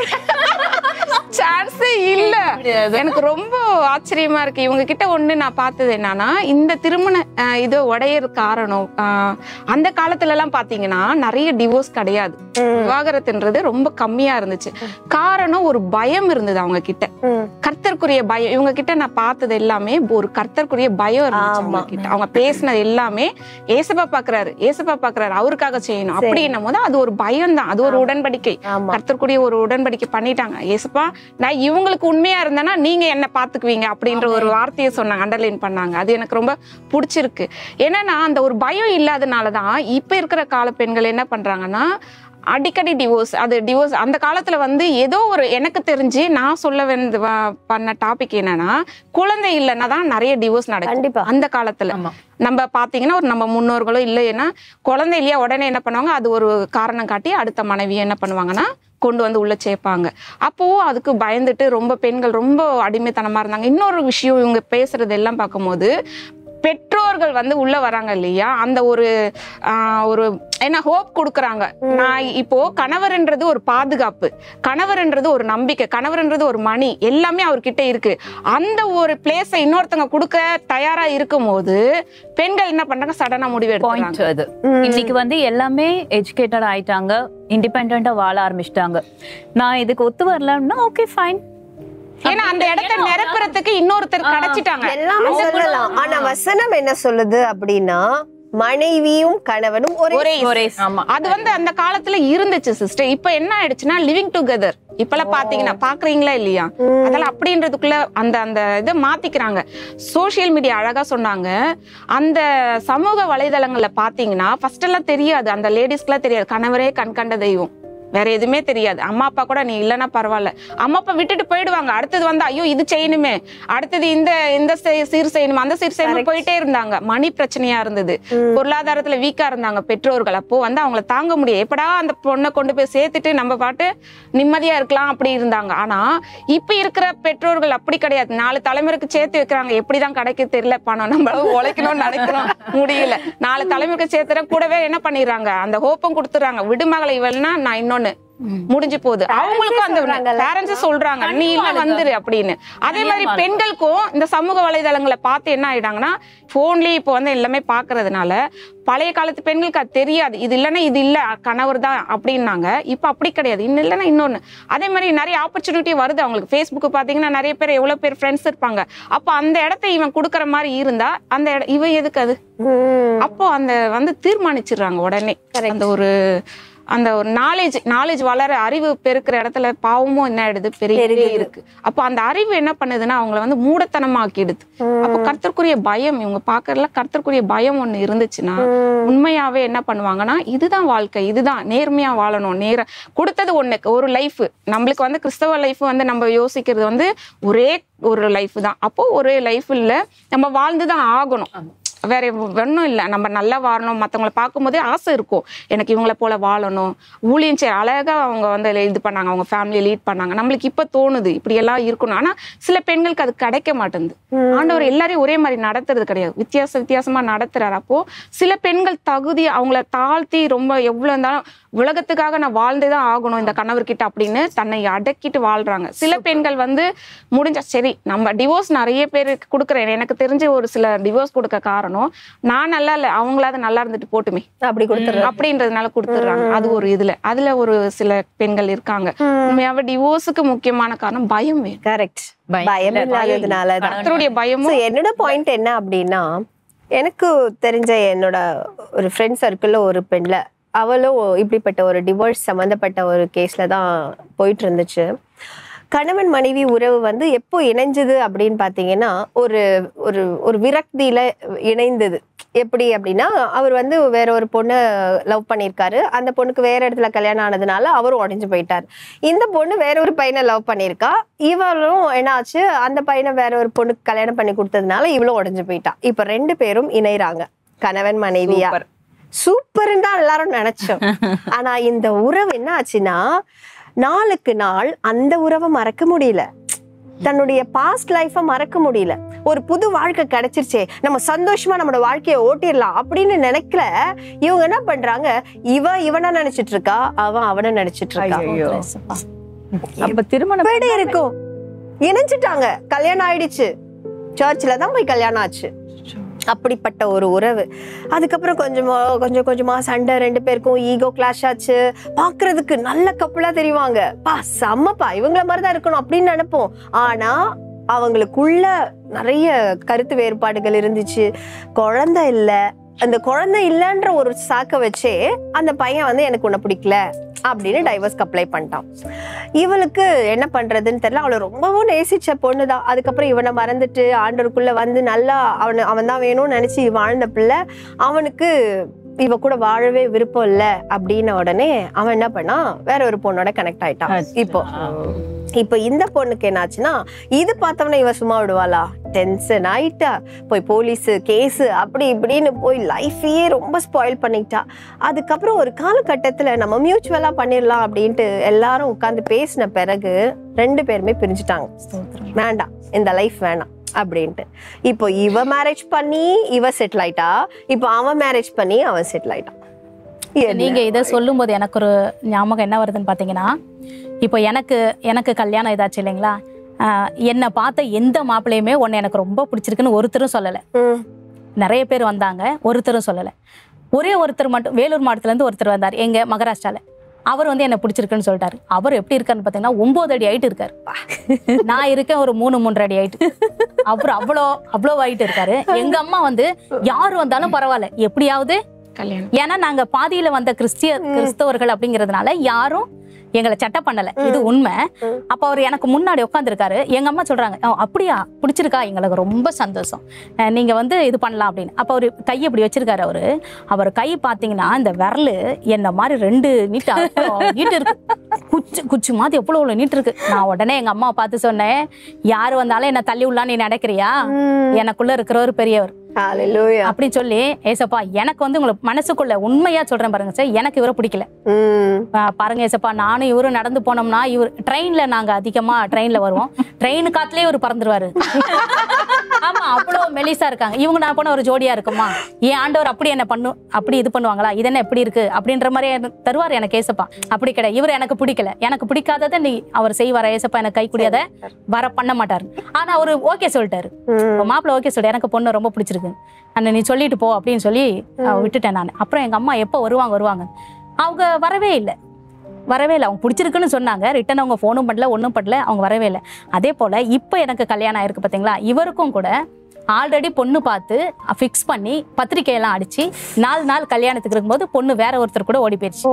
சான்ஸே இல்ல எனக்கு ரொம்ப ஆச்சரியமா இருக்கு இவங்க கிட்ட ஒண்ணு நான் பார்த்தது என்னன்னா இந்த திருமண அஹ், இது உடையற காரணம் அஹ், அந்த காலத்துல எல்லாம் பாத்தீங்கன்னா நிறைய டிவோர்ஸ் கிடையாது விவாகரத்துன்றது ரொம்ப கம்மியா இருந்துச்சு காரணம் ஒரு பயம் இருந்தது அவங்க கிட்ட கர்த்தருக்குரிய பயம் இவங்க கிட்ட நான் பார்த்தது எல்லாமே ஒரு கர்த்தருக்குரிய பயம் இருந்துச்சு அவங்க கிட்ட அவங்க பேசினது எல்லாமே ஏசப்பா பாக்குறாரு ஏசப்பா பாக்குறாரு அவருக்காக செய்யணும் அப்படின்னும் போது அது ஒரு பயம் தான் அது ஒரு உடன்படிக்கை ஆமா கர்த்தருக்குரிய ஒரு உடன்படிக்கை பண்ணிட்டாங்க ஏசப்பா நான் இவங்களுக்கு உண்மையா இருந்தேன்னா நீங்க என்ன பாத்துக்குவீங்க அப்படின்ற ஒரு வார்த்தையை சொன்னாங்க அண்டர்லைன் பண்ணாங்க அது எனக்கு ரொம்ப பிடிச்சிருக்கு ஏன்னா அந்த ஒரு பயம் இல்லாதனாலதான் இப்ப இருக்கிற கால பெண்கள் என்ன பண்றாங்கன்னா அடிக்கடி டிவோர்ஸ் அது டிவோர்ஸ் அந்த காலத்துல வந்து ஏதோ ஒரு எனக்கு தெரிஞ்சு நான் சொல்ல வந்து வ- பண்ண டாபிக் என்னன்னா குழந்தை இல்லைன்னா தான் நிறைய டிவோர்ஸ் நடக்கும் கண்டிப்பா அந்த காலத்துல நம்ம பாத்தீங்கன்னா ஒரு நம்ம முன்னோர்களும் இல்லைன்னா குழந்தை இல்லையா உடனே என்ன பண்ணுவாங்க அது ஒரு காரணம் காட்டி அடுத்த மனைவியை என்ன பண்ணுவாங்கன்னா கொண்டு வந்து உள்ள சேர்ப்பாங்க அப்போ அதுக்கு பயந்துட்டு ரொம்ப பெண்கள் ரொம்ப அடிமைத்தனமா இருந்தாங்க இன்னொரு விஷயம் இவங்க பேசுறது எல்லாம் பார்க்கும்போது பெற்றோர்கள் வந்து உள்ள வராங்க இல்லையா அந்த ஒரு ஆஹ், ஒரு என்ன ஹோப் கொடுக்குறாங்க நான் இப்போ கணவர்ன்றது ஒரு பாதுகாப்பு கணவர்ன்றது ஒரு நம்பிக்கை கணவர்ன்றது ஒரு மணி எல்லாமே அவர்கிட்ட இருக்கு அந்த ஒரு பிளேஸை இன்னொருத்தங்க கொடுக்க தயாரா இருக்கும்போது பெண்கள் என்ன பண்றாங்க சடனா முடிவு எடுக்கிறாங்க பாயிண்ட் அது இன்னைக்கு வந்து எல்லாமே எஜுகேட்டட் ஆயிட்டாங்க இண்டிபெண்டா வாழ ஆரம்பிச்சிட்டாங்க நான் இதுக்கு ஒத்து வரலன்னா ஓகே ஃபைன் ஏன்னா அந்த இடத்த நிரப்புறதுக்கு இன்னொருத்தர் கிடைச்சிட்டாங்க எல்லாமே சொல்லலாம் ஆனா வசனம் என்ன சொல்லுது அப்படின்னா மனைவியும் கணவனும் ஒரே ஒரே ஒரே ஆமா அது வந்து அந்த காலத்துல இருந்துச்சு சிஸ்டர் இப்ப என்ன ஆயிடுச்சுன்னா லிவிங் டுகெதர் இப்பெல்லாம் பாத்தீங்கன்னா பாக்குறீங்களா இல்லையா அதெல்லாம் அப்படின்றதுக்குள்ள அந்த அந்த இதை மாத்திக்கிறாங்க சோஷியல் மீடியா அழகா சொன்னாங்க அந்த சமூக வலைதளங்கள்ல பாத்தீங்கன்னா ஃபர்ஸ்ட் எல்லாம் தெரியாது அந்த லேடிஸ்க்குலாம் தெரியாது கணவரே கண் கண்ட தெய்வம் வேற எதுவுமே தெரியாது அம்மா அப்பா கூட நீ இல்லைன்னா பரவாயில்ல அம்மா அப்பா விட்டுட்டு போயிடுவாங்க அடுத்தது வந்து ஐயோ இது செய்யணுமே அடுத்தது இந்த இந்த செய்- சீர் செய்யணுமே அந்த சீர் செய்யணும் போயிட்டே இருந்தாங்க மணி பிரச்சனையா இருந்தது பொருளாதாரத்துல வீக்கா இருந்தாங்க பெற்றோர்கள் அப்போ வந்து அவங்கள தாங்க முடியும் எப்படா அந்த பொண்ணை கொண்டு போய் சேர்த்துட்டு நம்ம பாட்டு நிம்மதியா இருக்கலாம் அப்படி இருந்தாங்க ஆனா இப்ப இருக்கிற பெற்றோர்கள் அப்படி கிடையாது நாலு தலைமுறைக்கு சேர்த்து வைக்கிறாங்க எப்படிதான் கிடைக்க தெரியல பணம் நம்ம உழைக்கணும்னு நினைக்கிறோம் முடியல நாலு தலைமுறைக்கு சேர்த்துற கூடவே என்ன பண்ணிடுறாங்க அந்த ஹோப்பம் கொடுத்துறாங்க விடுமகளை இவள்னா நான் இன்னொன்னு முடிஞ்சு போகுது அவங்களுக்கும் அந்த சொல்றாங்கல்ல. பேரண்ட்ஸ் சொல்றாங்க நீ இல்ல வந்துரு அப்படின்னு அதே மாதிரி பெண்களுக்கும் இந்த சமூக வலைதளங்களை பார்த்து என்ன ஆயிடாங்கன்னா போன்லயே இப்போ வந்து எல்லாமே பாக்குறதுனால பழைய காலத்து பெண்களுக்கு அது தெரியாது இது இல்லைன்னா இது இல்ல கணவர் தான் அப்படின்னாங்க இப்போ அப்படி கிடையாது இன்னும் இல்லைன்னா இன்னொன்னு அதே மாதிரி நிறைய ஆப்பர்ச்சுனிட்டி வருது அவங்களுக்கு ஃபேஸ்புக் பாத்தீங்கன்னா நிறைய பேர் எவ்வளவு பேர் ஃப்ரெண்ட்ஸ் இருப்பாங்க அப்போ அந்த இடத்த இவன் கொடுக்குற மாதிரி இருந்தா அந்த இட- இவன் எதுக்கு அது ம். அப்போ அந்த வந்து தீர்மானிச்சிடுறாங்க உடனே அந்த ஒரு அந்த ஒரு நாலேஜ் நாலேஜ் வளர அறிவு பெருக்கிற இடத்துல பாவமும் என்ன ஆயிடுது பெரிய இருக்கு அப்போ அந்த அறிவு என்ன பண்ணுதுன்னா அவங்கள வந்து மூடத்தனமாக்கிடுது அப்போ கர்த்தருக்குரிய பயம் இவங்க பாக்குறதுல கர்த்தருக்குரிய பயம் ஒண்ணு இருந்துச்சுன்னா உண்மையாவே என்ன பண்ணுவாங்கன்னா இதுதான் வாழ்க்கை இதுதான் நேர்மையா வாழணும் நேர கொடுத்தது ஒண்ணு ஒரு லைஃப் நம்மளுக்கு வந்து கிறிஸ்தவ லைஃப் வந்து நம்ம யோசிக்கிறது வந்து ஒரே ஒரு லைஃப் தான் அப்போ ஒரே லைஃப் இல்ல நம்ம வாழ்ந்துதான் ஆகணும் வேற ஒன்றும் இல்லை நம்ம நல்லா வாழணும் மற்றவங்கள பார்க்கும்போதே ஆசை இருக்கும் எனக்கு இவங்கள போல வாழணும் ஊழியம் செய்ய அழகா அவங்க வந்து இது பண்ணாங்க அவங்க ஃபேமிலியை லீட் பண்ணாங்க நம்மளுக்கு இப்போ தோணுது இப்படி எல்லாம் இருக்கணும் ஆனா சில பெண்களுக்கு அது கிடைக்க மாட்டேங்குது ஆண்டவர் எல்லாரையும் ஒரே மாதிரி நடத்துறது கிடையாது வித்தியாச வித்தியாசமா நடத்துறாரு அப்போ சில பெண்கள் தகுதி அவங்கள தாழ்த்தி ரொம்ப எவ்வளவு இருந்தாலும் உலகத்துக்காக நான் வாழ்ந்தே தான் ஆகணும் இந்த கணவர்கிட்ட அப்படின்னு தன்னை அடக்கிட்டு வாழ்றாங்க சில பெண்கள் வந்து முடிஞ்சா சரி நம்ம டிவோர்ஸ் நிறைய பேருக்கு கொடுக்குறேன் எனக்கு தெரிஞ்ச ஒரு சில டிவோர்ஸ் கொடுக்க காரணம் நான் நல்லா இல்லை அவங்களாவது நல்லா இருந்துட்டு போட்டுமே அப்படி கொடுத்துரு அப்படின்றதுனால கொடுத்துடுறாங்க அது ஒரு இதுல அதுல ஒரு சில பெண்கள் இருக்காங்க உண்மையாவே டிவோர்ஸுக்கு முக்கியமான காரணம் பயம் வேணும் கரெக்ட் பயம் பயம் இல்ல, இல்லாததுனால தான் கர்த்தருடைய பயமும் So, என்னோட பாயிண்ட் என்ன அப்படின்னா எனக்கு தெரிஞ்ச என்னோட ஒரு ஃப்ரெண்ட் சர்க்கிளில் ஒரு பெண்ல அவளும் இப்படிப்பட்ட ஒரு டிவோர்ஸ் சம்மந்தப்பட்ட ஒரு கேஸ்ல தான் போயிட்டு இருந்துச்சு கணவன் மனைவி உறவு வந்து எப்போ இணைஞ்சது அப்படின்னு பார்த்தீங்கன்னா ஒரு ஒரு ஒரு விரக்தியில இணைந்தது எப்படி அப்படின்னா அவர் வந்து வேற ஒரு பொண்ணை லவ் பண்ணியிருக்காரு அந்த பொண்ணுக்கு வேற இடத்துல கல்யாணம் ஆனதுனால அவரும் உடஞ்சு போயிட்டார் இந்த பொண்ணு வேற ஒரு பையனை லவ் பண்ணியிருக்கா இவரும் என்னாச்சு அந்த பையனை வேற ஒரு பொண்ணுக்கு கல்யாணம் பண்ணி கொடுத்ததுனால இவளும் உடஞ்சு போயிட்டா இப்ப ரெண்டு பேரும் இணைறாங்க கணவன் மனைவியா Super. சூப்பர்ன்னு தான் எல்லாரும் நினைச்சோம் ஆனா இந்த உறவு என்ன ஆச்சுன்னா நாளுக்கு நாள் அந்த உறவை மறக்க முடியல தன்னுடைய பாஸ்ட் லைஃபை மறக்க முடியல ஒரு புது வாழ்க்கை கிடைச்சிருச்சே நம்ம சந்தோஷமா நம்மளோட வாழ்க்கையை ஓட்டிடலாம் அப்படின்னு நினைக்கல இவங்க என்ன பண்றாங்க இவ இவனா நினைச்சிட்டு இருக்கா அவன் அவனை நினைச்சிட்டு இருக்கா ஐயோ. ஏசப்பா. அப்ப திருமணம் வீடு இருக்கும் இணைஞ்சிட்டாங்க கல்யாணம் ஆயிடுச்சு சர்ச்சில் தான் போய் கல்யாணம் ஆச்சு அப்படிப்பட்ட ஒரு உறவு அதுக்கப்புறம் கொஞ்சமா கொஞ்சம் கொஞ்சமா சண்டை ரெண்டு பேருக்கும் ஈகோ கிளாஷ் ஆச்சு பாக்குறதுக்கு நல்ல கப்பலா தெரிவாங்க பா செம்மப்பா இவங்கள மாதிரி தான் இருக்கணும் அப்படின்னு நினைப்போம் ஆனா அவங்களுக்குள்ள நிறைய கருத்து வேறுபாடுகள் இருந்துச்சு குழந்தை இல்ல அந்த குழந்தை இல்லைன்ற ஒரு சாக்க வச்சே அந்த பையன் வந்து எனக்கு உன்னை பிடிக்கல அப்படின்னு டைவர்ஸ்க்கு அப்ளை பண்ணிட்டான் இவளுக்கு என்ன பண்றதுன்னு தெரியல அவளை ரொம்பவும் நேசிச்ச பொண்ணுதான் அதுக்கப்புறம் இவனை மறந்துட்டு ஆண்டவருக்குள்ள வந்து நல்லா அவனை அவன் தான் வேணும்னு நினைச்சு வாழ்ந்த பிள்ளை அவனுக்கு இவ கூட வாழவே விருப்பம் இல்ல அப்படின்ன உடனே அவன் என்ன பண்ணா வேற ஒரு பொண்ணோட கனெக்ட் ஆயிட்டான் இப்போ இப்போ இந்த பொண்ணுக்கு என்னாச்சுன்னா இது பார்த்தவன இவ சும்மா விடுவாளா டென்ஷன் ஆயிட்டா போய் போலீஸ் கேஸ் அப்படி இப்படின்னு போய் லைஃபையே ரொம்ப ஸ்பாயில் பண்ணிட்டா அதுக்கப்புறம் ஒரு காலகட்டத்துல நம்ம மியூச்சுவலா பண்ணிடலாம் அப்படின்ட்டு எல்லாரும் உட்காந்து பேசின பிறகு ரெண்டு பேருமே பிரிஞ்சுட்டாங்க ஸ்தோத்திரம். வேண்டாம் இந்த லைஃப் வேணாம் அப்படின்ட்டு இப்போ இவ மேரேஜ் பண்ணி இவ செட்டில் ஆயிட்டா இப்போ அவன் மேரேஜ் பண்ணி அவன் செட்டில் ஆயிட்டான் என்ன? நீங்க இதை சொல்லும்போது எனக்கு ஒரு ஞாபகம் என்ன வருதுன்னு பார்த்தீங்கன்னா இப்போ எனக்கு எனக்கு கல்யாணம் ஏதாச்சு இல்லைங்களா ஆஹ் என்னை பார்த்த எந்த மாப்பிள்ளையுமே உன்னை எனக்கு ரொம்ப பிடிச்சிருக்குன்னு ஒருத்தரும் சொல்லலை ம், நிறைய பேர் வந்தாங்க ஒருத்தரும் சொல்லலை ஒரே ஒருத்தர் மட்டும் வேலூர் மாவட்டத்துலேருந்து ஒருத்தர் வந்தார் எங்க மகாராஷ்டிரால அவர் வந்து என்ன பிடிச்சிருக்குன்னு சொல்லிட்டாரு அவர் எப்படி இருக்காருன்னு பார்த்தீங்கன்னா ஒன்பது அடி ஹைட் இருக்காரு நான் இருக்கேன் ஒரு மூணு மூன்றரை அடி ஹைட் அவர் அவ்வளோ அவ்வளோ ஹைட் இருக்காரு எங்க அம்மா வந்து யார் வந்தாலும் பரவாயில்ல எப்படியாவது கல்யாணம் ஏன்னா நாங்க பாதியில வந்த கிறிஸ்டிய கிறிஸ்தவர்கள் அப்படிங்கறதுனால யாரும் எங்களை சட்டை பண்ணல இது உண்மை அப்ப அவர் எனக்கு முன்னாடி உட்காந்துருக்காரு எங்க அம்மா சொல்றாங்க "ஓ, அப்படியா பிடிச்சிருக்கா எங்களுக்கு ரொம்ப சந்தோஷம் அஹ் நீங்க வந்து இது பண்ணலாம் அப்படின்னு அப்ப அவரு கை இப்படி வச்சிருக்காரு அவரு அவர் கை பாத்தீங்கன்னா இந்த விரலு என்ன மாதிரி ரெண்டு நீட்டு நீட்டு இருக்கு குச்சி குச்சி மாதிரி எவ்வளவு எவ்வளவு நீட்டு இருக்கு நான் உடனே எங்க அம்மா பார்த்து சொன்னேன் யாரு வந்தாலும் என்ன தள்ளி விடலாம் நீ நடக்கிறியா எனக்குள்ள இருக்கிற ஒரு பெரியவர் Hallelujah. அப்படி சொல்லி ஏசப்பா எனக்கு வந்து உங்களுக்கு மனசுக்குள்ள உண்மையா சொல்றேன் பாருங்க சார் எனக்கு இவரை பிடிக்கல ம், ஆ, பாருங்க ஏசப்பா நானும் இவரும் நடந்து போனோம்னா இவர் ட்ரெயின்ல நாங்க அதிகமா ட்ரெயின்ல வருவோம் ட்ரெயின் காத்துலயே இவர் பறந்துருவாரு ஆமா அவ்வளவு மெலிசா இருக்காங்க இவங்க நான் போன ஒரு ஜோடியா இருக்குமா ஏன் ஆண்டவர் அப்படி என்ன பண்ணு அப்படி இது பண்ணுவாங்களா இது என்ன எப்படி இருக்கு அப்படின்ற மாதிரி எனக்கு தருவார் எனக்கு ஏசப்பா அப்படி கிடையாது இவர் எனக்கு பிடிக்கல எனக்கு பிடிக்காததை நீ அவர் செய்வார ஏசப்பா எனக்கு கை கூடியத வர பண்ண மாட்டாரு ஆனா அவரு ஓகே சொல்லிட்டாரு ம். இப்போ மாப்பிள்ள ஓகே சொல்லி எனக்கு பொண்ணு ரொம்ப பிடிச்சிருக்கு அண்ணன் நீ சொல்லிட்டு போ அப்படின்னு சொல்லி அஹ், விட்டுட்டேன் நான் அப்புறம் எங்க அம்மா எப்போ வருவாங்க வருவாங்க அவங்க வரவே இல்லை வரவே இல்லை அவங்க பிடிச்சிருக்குன்னு சொன்னாங்க ரிட்டன் அவங்க ஃபோனும் பண்ணல ஒன்றும் பண்ணல அவங்க வரவே இல்லை அதே போல் இப்போ எனக்கு கல்யாணம் ஆயிருக்கு பார்த்தீங்களா இவருக்கும் கூட ஆல்ரெடி பொண்ணு பார்த்து ஃபிக்ஸ் பண்ணி பத்திரிக்கையெல்லாம் அடிச்சு நாலு நாள் கல்யாணத்துக்கு இருக்கும்போது பொண்ணு வேற ஒருத்தர் கூட ஓடி போயிடுச்சு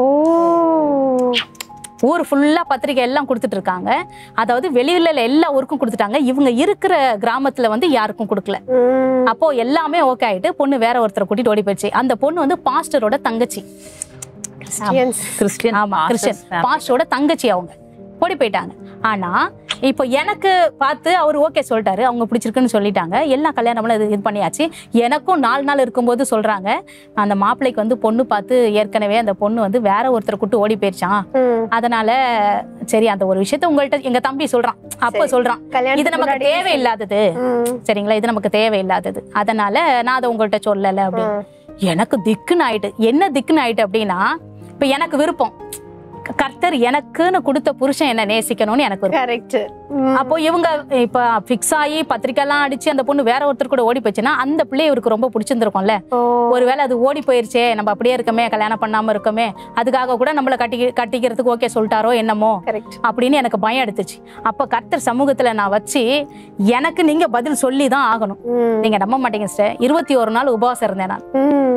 ஊர் ஃபுல்லா பத்திரிக்கை எல்லாம் கொடுத்துட்டு இருக்காங்க அதாவது வெளியில எல்லா ஊருக்கும் கொடுத்துட்டாங்க இவங்க இருக்கிற கிராமத்துல வந்து யாருக்கும் கொடுக்கல ம். அப்போ எல்லாமே ஓகே ஆயிட்டு பொண்ணு வேற ஒருத்தரை கூட்டிட்டு ஓடி போயிடுச்சு அந்த பொண்ணு வந்து பாஸ்டரோட தங்கச்சி Christians. கிறிஸ்டியன் ஆமா கிறிஸ்டியன் பாஸ்டரோட தங்கச்சி அவங்க ஓடி போயிட்டாங்க ஆனா இப்போ எனக்கு பார்த்து அவர் ஓகே சொல்லிட்டாரு அவங்க பிடிச்சிருக்குன்னு சொல்லிட்டாங்க எல்லாம் கல்யாணம் பண்ணி இது இது பண்ணியாச்சு எனக்கும் நாலு நாள் இருக்கும்போது சொல்றாங்க அந்த மாப்பிள்ளைக்கு வந்து பொண்ணு பார்த்து ஏற்கனவே அந்த பொண்ணு வந்து வேற ஒருத்தரை கூட்டு ஓடி போயிருச்சான் அதனால சரி அந்த ஒரு விஷயத்த உங்கள்ட்ட எங்க தம்பி சொல்றான் அப்ப சரி. சொல்றான் கல்யாணத்துக்கு இது நமக்கு முன்னாடியே தேவையில்லாதது சரிங்களா இது நமக்கு தேவையில்லாதது அதனால நான் அதை உங்கள்ட்ட சொல்லல அப்படின்னு எனக்கு திக்குன்னு ஆயிட்டு என்ன திக்குன்னு ஆயிட்டு அப்படின்னா இப்ப எனக்கு விருப்பம் கர்த்தர் எனக்குன்னு கொடுத்த புருஷன் என்ன நேசிக்கணும்னு எனக்கு விருப்பம் கரெக்ட் அப்போ இவங்க இப்ப ஃபிக்ஸ் ஆகி பத்திரிக்கைலாம் அடிச்சு அந்த பொண்ணு வேற ஒருத்தர் கூட ஓடி போச்சுன்னா அந்த பிள்ளை இவருக்கு ரொம்ப பிடிச்சிருந்திருக்கும்ல ஒருவேளை அது ஓடி போயிருச்சே நம்ம அப்படியே இருக்கமே கல்யாணம் பண்ணாம இருக்கமே அதுக்காக கூட நம்மள கட்டி கட்டிக்கிறதுக்கு ஓகே சொல்லிட்டாரோ என்னமோ கரெக்ட் அப்படின்னு எனக்கு பயம் எடுத்துச்சு அப்ப கர்த்தர் சமூகத்துல நான் வச்சு எனக்கு நீங்க பதில் சொல்லி தான் ஆகணும் நீங்க நம்ப மாட்டீங்க சிஸ்டர் இருபத்தி ஒரு நாள் உபவாசம் இருந்தேன் நான்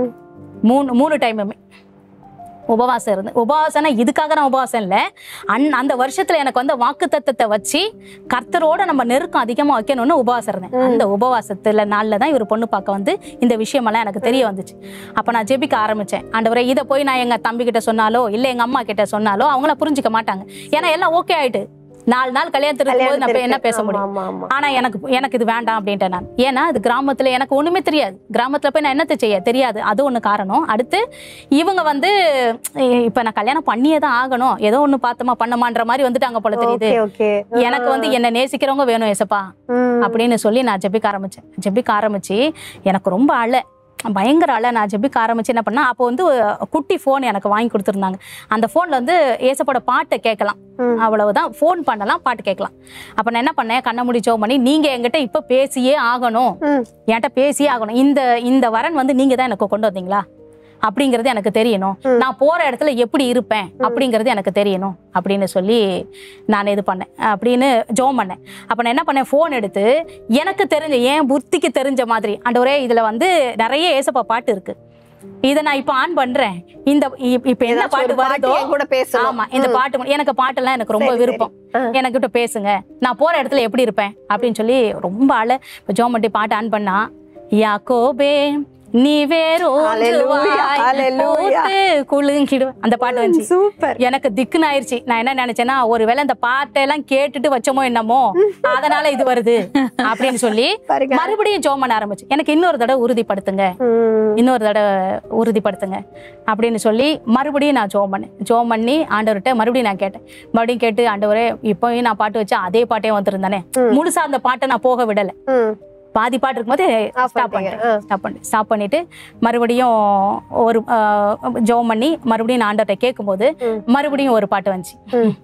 மூணு மூணு டைமுமே உபவாசம் இருந்து உபவாசம்னா இதுக்காக நான் உபவாசம் இல்லை அந் அந்த வருஷத்துல எனக்கு வந்து வாக்கு தத்தத்தை வச்சு கர்த்தரோட நம்ம நெருக்கம் அதிகமா வைக்கணும்னு உபவாசம் இருந்தேன் அந்த உபவாசத்துல நாள்ல தான் இவர் பொண்ணு பார்க்க வந்து இந்த விஷயமெல்லாம் எனக்கு தெரிய வந்துச்சு அப்ப நான் ஜெபிக்க ஆரம்பிச்சேன் ஆண்டவரே இதை போய் நான் எங்க தம்பி கிட்ட சொன்னாலோ இல்ல எங்க அம்மா கிட்ட சொன்னாலோ அவங்கள புரிஞ்சுக்க மாட்டாங்க ஏன்னா எல்லாம் ஓகே ஆயிட்டு நாலு நாள் கல்யாணத்துக்கு போது நம்ம என்ன பேச முடியும் ஆமா ஆமா ஆனா எனக்கு எனக்கு இது வேண்டாம் அப்படின்ட்டேன் நான் ஏன்னா இது கிராமத்துல எனக்கு ஒண்ணுமே தெரியாது கிராமத்துல போய் நான் என்னத்தை செய்ய தெரியாது அது ஒண்ணு காரணம் அடுத்து இவங்க வந்து இ- இப்ப நான் கல்யாணம் பண்ணியே தான் ஆகணும் ஏதோ ஒண்ணு பார்த்தோமா பண்ணமான்ற மாதிரி வந்துட்டாங்க போல தெரியுது ஓகே ஓகே எனக்கு வந்து என்ன நேசிக்கிறவங்க வேணும் ஏசப்பா அப்படின்னு சொல்லி நான் ஜெபிக்க ஆரம்பிச்சேன் ஜெபிக்க ஆரம்பிச்சு எனக்கு ரொம்ப அழ பயங்கர அழ நான் ஜெபிக்க ஆரம்பிச்சு என்ன பண்ணா அப்போ வந்து ஒரு குட்டி ஃபோன் எனக்கு வாங்கி கொடுத்துருந்தாங்க அந்த ஃபோன்ல வந்து ஏசப்போட பாட்டை கேட்கலாம் அவ்வளவுதான் ஃபோன் பண்ணலாம் பாட்டு கேட்கலாம் அப்ப நான் என்ன பண்ணேன் கண்ண முடி ஜெபம் பண்ணி நீங்க என்கிட்ட இப்ப பேசியே ஆகணும் என்கிட்ட பேசியே ஆகணும் இந்த இந்த வரன் வந்து நீங்க தான் எனக்கு கொண்டு வந்தீங்களா அப்படிங்கிறது எனக்கு தெரியணும் நான் போற இடத்துல எப்படி இருப்பேன் அப்படிங்கிறது எனக்கு தெரியணும் அப்படின்னு சொல்லி நான் இது பண்ணேன் அப்படின்னு ஜோம் பண்ணேன் அப்ப நான் என்ன பண்ணேன் ஃபோன் எடுத்து எனக்கு தெரிஞ்ச என் புத்திக்கு தெரிஞ்ச மாதிரி ஆண்டவரே இதுல வந்து நிறைய ஏசப்பா பாட்டு இருக்கு இதை நான் இப்ப ஆன் பண்றேன் இந்த இ- இப்ப என்ன ஏதாச்சும் பாட்டு ஒரு பாட்டு வருதோ என் கூட பேசணும். ஆமா இந்த பாட்டு மு- எனக்கு பாட்டெல்லாம் எனக்கு ரொம்ப சரி, சரி. விருப்பம் எனக்கிட்ட பேசுங்க நான் போற இடத்துல எப்படி இருப்பேன் அப்படின்னு சொல்லி ரொம்ப அழ இப்ப ஜோமட்டி பாட்டு ஆன் பண்ணா யாக்கோபே நீ வேறு Hallelujah, hallelujah. குலுங்கிடு அந்த பாட்டு வந்துச்சு சூப்பர் எனக்கு திக்குன்னு ஆயிருச்சு நான் என்ன நினைச்சேன்னா ஒருவேளை இந்த பாட்டெல்லாம் கேட்டுட்டு வச்சோமோ என்னமோ அதனால இது வருது அப்படின்னு சொல்லி பாருங்க. மறுபடியும் ஜோம் பண்ண ஆரம்பிச்சு எனக்கு இன்னொரு தடவை உறுதிப்படுத்துங்க இன்னொரு தடவை உறுதிப்படுத்துங்க அப்படின்னு சொல்லி மறுபடியும் நான் ஜோம் பண்ணேன் ஜோம் பண்ணி ஆண்டவர்கிட்ட மறுபடியும் நான் கேட்டேன் மறுபடியும் கேட்டு ஆண்டவரே இப்போயும் நான் பாட்டு வச்சா அதே பாட்டே வந்துருந்தானே முழுசா அந்த பாட்டை நான் போக விடல பாதி பாட்டு இருக்கும்போது Off ஸ்டாப் பண்ணிட்டீங்க. பண்ணிட்டேன் ஸ்டாப் பண்ணிட்டு ஸ்டாப் பண்ணிட்டு மறுபடியும் ஒரு ஜோம் பண்ணி மறுபடியும் நான் ஆண்டவர்கிட்ட கேட்கும்போது மறுபடியும் ஒரு பாட்டு வந்துச்சு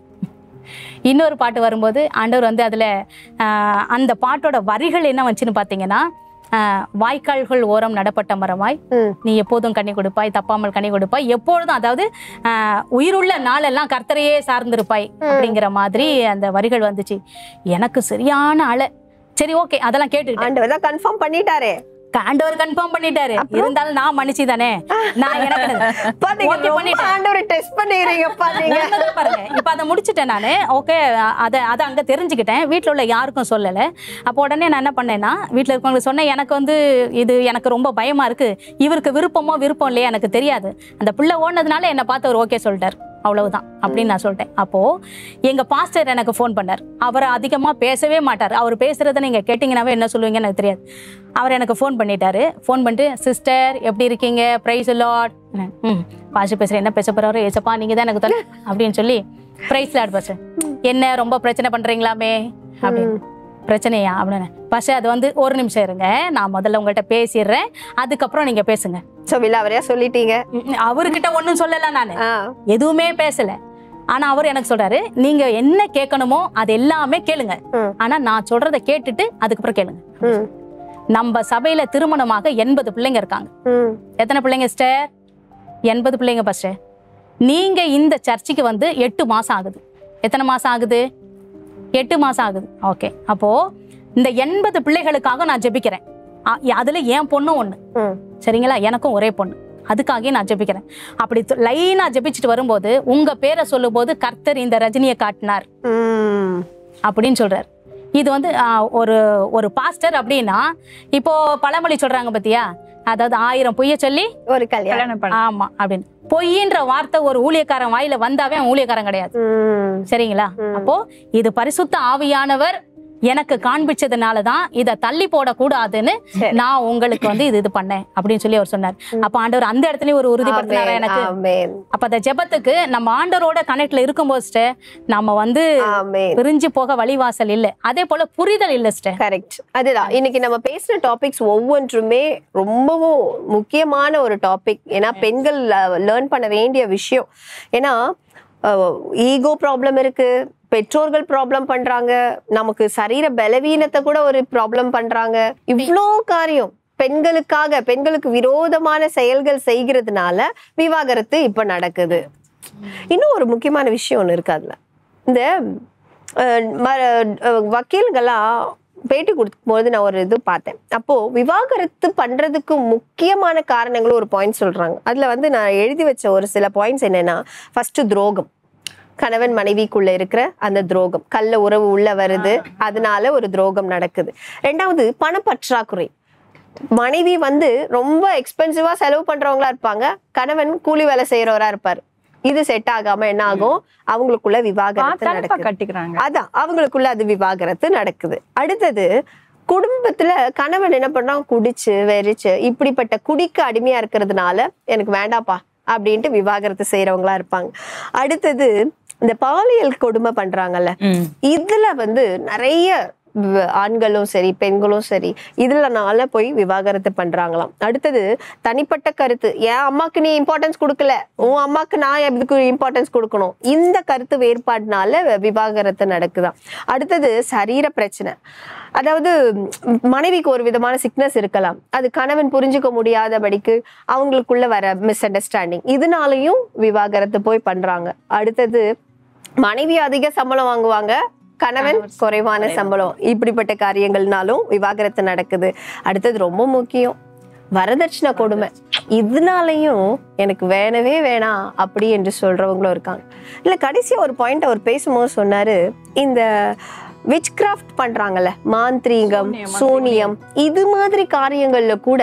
இன்னொரு பாட்டு வரும்போது ஆண்டவர் வந்து அதுல ஆஹ், அந்த பாட்டோட வரிகள் என்ன வந்துச்சுன்னு பார்த்தீங்கன்னா ஆஹ், வாய்க்கால்கள் ஓரம் நடப்பட்ட மரமாய் நீ எப்போதும் கனி கொடுப்பாய் தப்பாமல் கனி கொடுப்பாய் எப்பொழுதும் அதாவது ஆஹ், உயிருள்ள நாளெல்லாம் கர்த்தரையே சார்ந்திருப்பாய் அப்படிங்கிற மாதிரி அந்த வரிகள் வந்துச்சு எனக்கு சரியான அலை சரி ஓகே அதெல்லாம் கேட்டுக்கிட்டேன் ஆண்டவர் தான் கன்ஃபார்ம் பண்ணிட்டாரே ஆண்டவர் கன்ஃபார்ம் பண்ணிட்டாரு இருந்தாலும் நான் மன்னிச்சு தானே நான் எனக்கு அப்பா, நீங்க Okay ரொம்ப பண்ணிட்டேன். ஆண்டவரை டெஸ்ட் பண்ணிடுறீங்கப்பா நீங்க உண்மைதான் பாருங்க இப்ப அதை முடிச்சிட்டேன் நானு ஓகே அதை அதை அங்க தெரிஞ்சுக்கிட்டேன் வீட்ல உள்ள யாருக்கும் சொல்லல அப்போ உடனே நான் என்ன பண்ணேன்னா வீட்ல இருக்கவங்களுக்கு சொன்னேன் எனக்கு வந்து இது எனக்கு ரொம்ப பயமா இருக்கு இவருக்கு விருப்பமோ விருப்பம் இல்லையா எனக்கு தெரியாது அந்த பிள்ளை ஓடுனதுனால என்னை பார்த்து அவர் ஓகே சொல்லிட்டாரு அவ்வளவுதான் அப்படின்னு நான் சொல்லிட்டேன் அப்போ எங்க பாஸ்டர் எனக்கு ஃபோன் பண்ணார் அவர் அதிகமா பேசவே மாட்டார் அவர் பேசுறத நீங்க கேட்டீங்கன்னாவே என்ன சொல்லுவீங்கன்னு எனக்கு தெரியாது அவர் எனக்கு ஃபோன் பண்ணிட்டாரு ஃபோன் பண்ணிட்டு சிஸ்டர் எப்படி இருக்கீங்க பிரைஸ் லார்ட் ம் பாஸ்டர் பேசுறேன் என்ன பேச போறாரு ஏசப்பா நீங்க தான் எனக்கு தொலை அப்படின்னு சொல்லி பிரைஸ் லார்ட் பாஸ்டர் என்ன ரொம்ப பிரச்சனை பண்றீங்களாமே அப்படின்னு பிரச்சனையா அப்படின்னு பாஸ்டர் அது வந்து ஒரு நிமிஷம் இருங்க நான் முதல்ல உங்கள்கிட்ட பேசிடுறேன் அதுக்கப்புறம் நீங்க பேசுங்க சோ விலாவரியா சொல்லிட்டீங்க ம், அவர்கிட்ட ஒன்றும் சொல்லல நான் ஆ, எதுவுமே பேசல ஆனா அவர் எனக்கு சொல்றாரு நீங்க என்ன கேட்கணுமோ அது எல்லாமே கேளுங்க ம். ஆனா நான் சொல்றதை கேட்டுட்டு அதுக்கப்புறம் கேளுங்க ம், நம்ம சபையில திருமணமாக எண்பது பிள்ளைங்க இருக்காங்க ம், எத்தனை பிள்ளைங்க சிஸ்டர் எண்பது பிள்ளைங்க ஃபர்ஸ்ட் நீங்க இந்த சர்ச்சுக்கு வந்து எட்டு மாசம் ஆகுது எத்தனை மாசம் ஆகுது எட்டு மாசம் ஆகுது ஓகே அப்போ இந்த எண்பது பிள்ளைகளுக்காக நான் ஜெபிக்கிறேன் அ- அதுல என் பொண்ணும் ஒண்ணு ம். சரிங்களா எனக்கும் ஒரே பொண்ணு அதுக்காகவே நான் ஜெபிக்கிறேன் அப்படி லைனா ஜெபிச்சுட்டு வரும்போது உங்க பேரை சொல்லும்போது கர்த்தர் இந்த ரஜினியை காட்டினார் ம். அப்படின்னு சொல்றாரு இது வந்து ஆ, ஒரு ஒரு பாஸ்டர் அப்படின்னா இப்போ பழமொழி சொல்றாங்க பத்தியா அதாவது ஆயிரம் பொய்ய சொல்லி ஒரு கல்யாணம் கல்யாணம் பண்ண ஆமா அப்படின்னு பொய்ன்ற வார்த்தை ஒரு ஊழியக்காரன் வாயில வந்தாவே அவன் ஊழியக்காரன் கிடையாது ம். சரிங்களா அப்போ இது பரிசுத்த ஆவியானவர் எனக்கு காண்பிச்சதுனால தான் இதை தள்ளி போடக்கூடாதுன்னு நான் உங்களுக்கு வந்து இது இது பண்ணேன் அப்படின்னு சொல்லி அவர் சொன்னார் அப்ப ஆண்டவர் அந்த இடத்துலயும் ஒரு உறுதிப்படுத்தினாரா ஆமென், எனக்கு ஆமென், அப்ப அந்த ஜெபத்துக்கு நம்ம ஆண்டவரோட கனெக்ட்ல இருக்கும்போது sister, நம்ம வந்து ஆமென். பிரிஞ்சு போக வழிவாசல் இல்ல அதே போல புரிதல் இல்ல சிஸ்டர் கரெக்ட் அதுதான் இன்னைக்கு நம்ம பேசின டாபிக்ஸ் ஒவ்வொன்றுமே ரொம்பவும் முக்கியமான ஒரு டாபிக் ஏன்னா பெண்கள் லேர்ன் பண்ண வேண்டிய விஷயம் ஏன்னா ஈகோ ப்ராப்ளம் இருக்கு பெற்றோர்கள் ப்ராப்ளம் பண்றாங்க நமக்கு சரீர பலவீனத்தை கூட ஒரு ப்ராப்ளம் பண்றாங்க இவ்வளோ காரியம் பெண்களுக்காக பெண்களுக்கு விரோதமான செயல்கள் செய்கிறதுனால விவாகரத்து இப்ப நடக்குது இன்னும் ஒரு முக்கியமான விஷயம் ஒன்று இருக்கு அதுல இந்த அஹ், ம- அஹ், வக்கீல்கள்லாம் பேட்டி கொடுக்கும்போது நான் ஒரு இது பார்த்தேன் அப்போ விவாகரத்து பண்றதுக்கு முக்கியமான காரணங்களும் ஒரு பாயிண்ட் சொல்றாங்க அதுல வந்து நான் எழுதி வச்ச ஒரு சில பாயிண்ட்ஸ் என்னன்னா ஃபர்ஸ்ட் துரோகம் கணவன் மனைவிக்குள்ள இருக்கிற அந்த துரோகம் கள்ள உறவு உள்ள வருது அதனால ஒரு துரோகம் நடக்குது ரெண்டாவது பணப்பற்றாக்குறை மனைவி வந்து ரொம்ப எக்ஸ்பென்சிவா செலவு பண்றவங்களா இருப்பாங்க கணவன் கூலி வேலை செய்யறவரா இருப்பாரு இது செட் ஆகாம என்ன ஆகும் அவங்களுக்குள்ள விவாகரத்து பார்த்தாலும் இப்ப நடக்குது கட்டிக்கிறாங்க அதான் அவங்களுக்குள்ள அது விவாகரத்து நடக்குது அடுத்தது குடும்பத்துல கணவன் என்ன பண்றான் குடிச்சு வெறிச்சு இப்படிப்பட்ட குடிக்கு அடிமையா இருக்கிறதுனால எனக்கு வேண்டாப்பா அப்படின்ட்டு விவாகரத்து செய்யறவங்களா இருப்பாங்க அடுத்தது இந்த பாலியல் கொடுமை பண்றாங்கல்ல இதுல வந்து நிறைய வ- ஆண்களும் சரி பெண்களும் சரி இதுலனால போய் விவாகரத்து பண்றாங்களாம் அடுத்தது தனிப்பட்ட கருத்து என் அம்மாக்கு நீ இம்பார்ட்டன்ஸ் கொடுக்கல உன் அம்மாக்கு நான் எதுக்கு இம்பார்ட்டன்ஸ் கொடுக்கணும் இந்த கருத்து வேறுபாடுனால வ- விவாகரத்து நடக்குதாம் அடுத்தது சரீர பிரச்சனை அதாவது ம், மனைவிக்கு ஒரு விதமான சிக்னஸ் இருக்கலாம் அது கணவன் புரிஞ்சுக்க முடியாதபடிக்கு அவங்களுக்குள்ள வர மிஸ் அண்டர்ஸ்டாண்டிங் இதனாலையும் விவாகரத்து போய் பண்றாங்க அடுத்தது மனைவி அதிக சம்பளம் வாங்குவாங்க கணவன் குறைவான சம்பளம் இப்படிப்பட்ட காரியங்கள்னாலும் விவாகரத்து நடக்குது அடுத்தது ரொம்ப முக்கியம் வரதட்சணை கொடுமை இதனாலையும் எனக்கு வேணவே வேணாம் அப்படி என்று சொல்றவங்களும் இருக்காங்க இல்ல கடைசியா ஒரு பாயிண்ட் அவர் பேசும்போது சொன்னாரு இந்த விச் கிராஃப்ட் பண்றாங்கல்ல மாந்திரீகம் சூனியம் இது மாதிரி காரியங்கள்ல கூட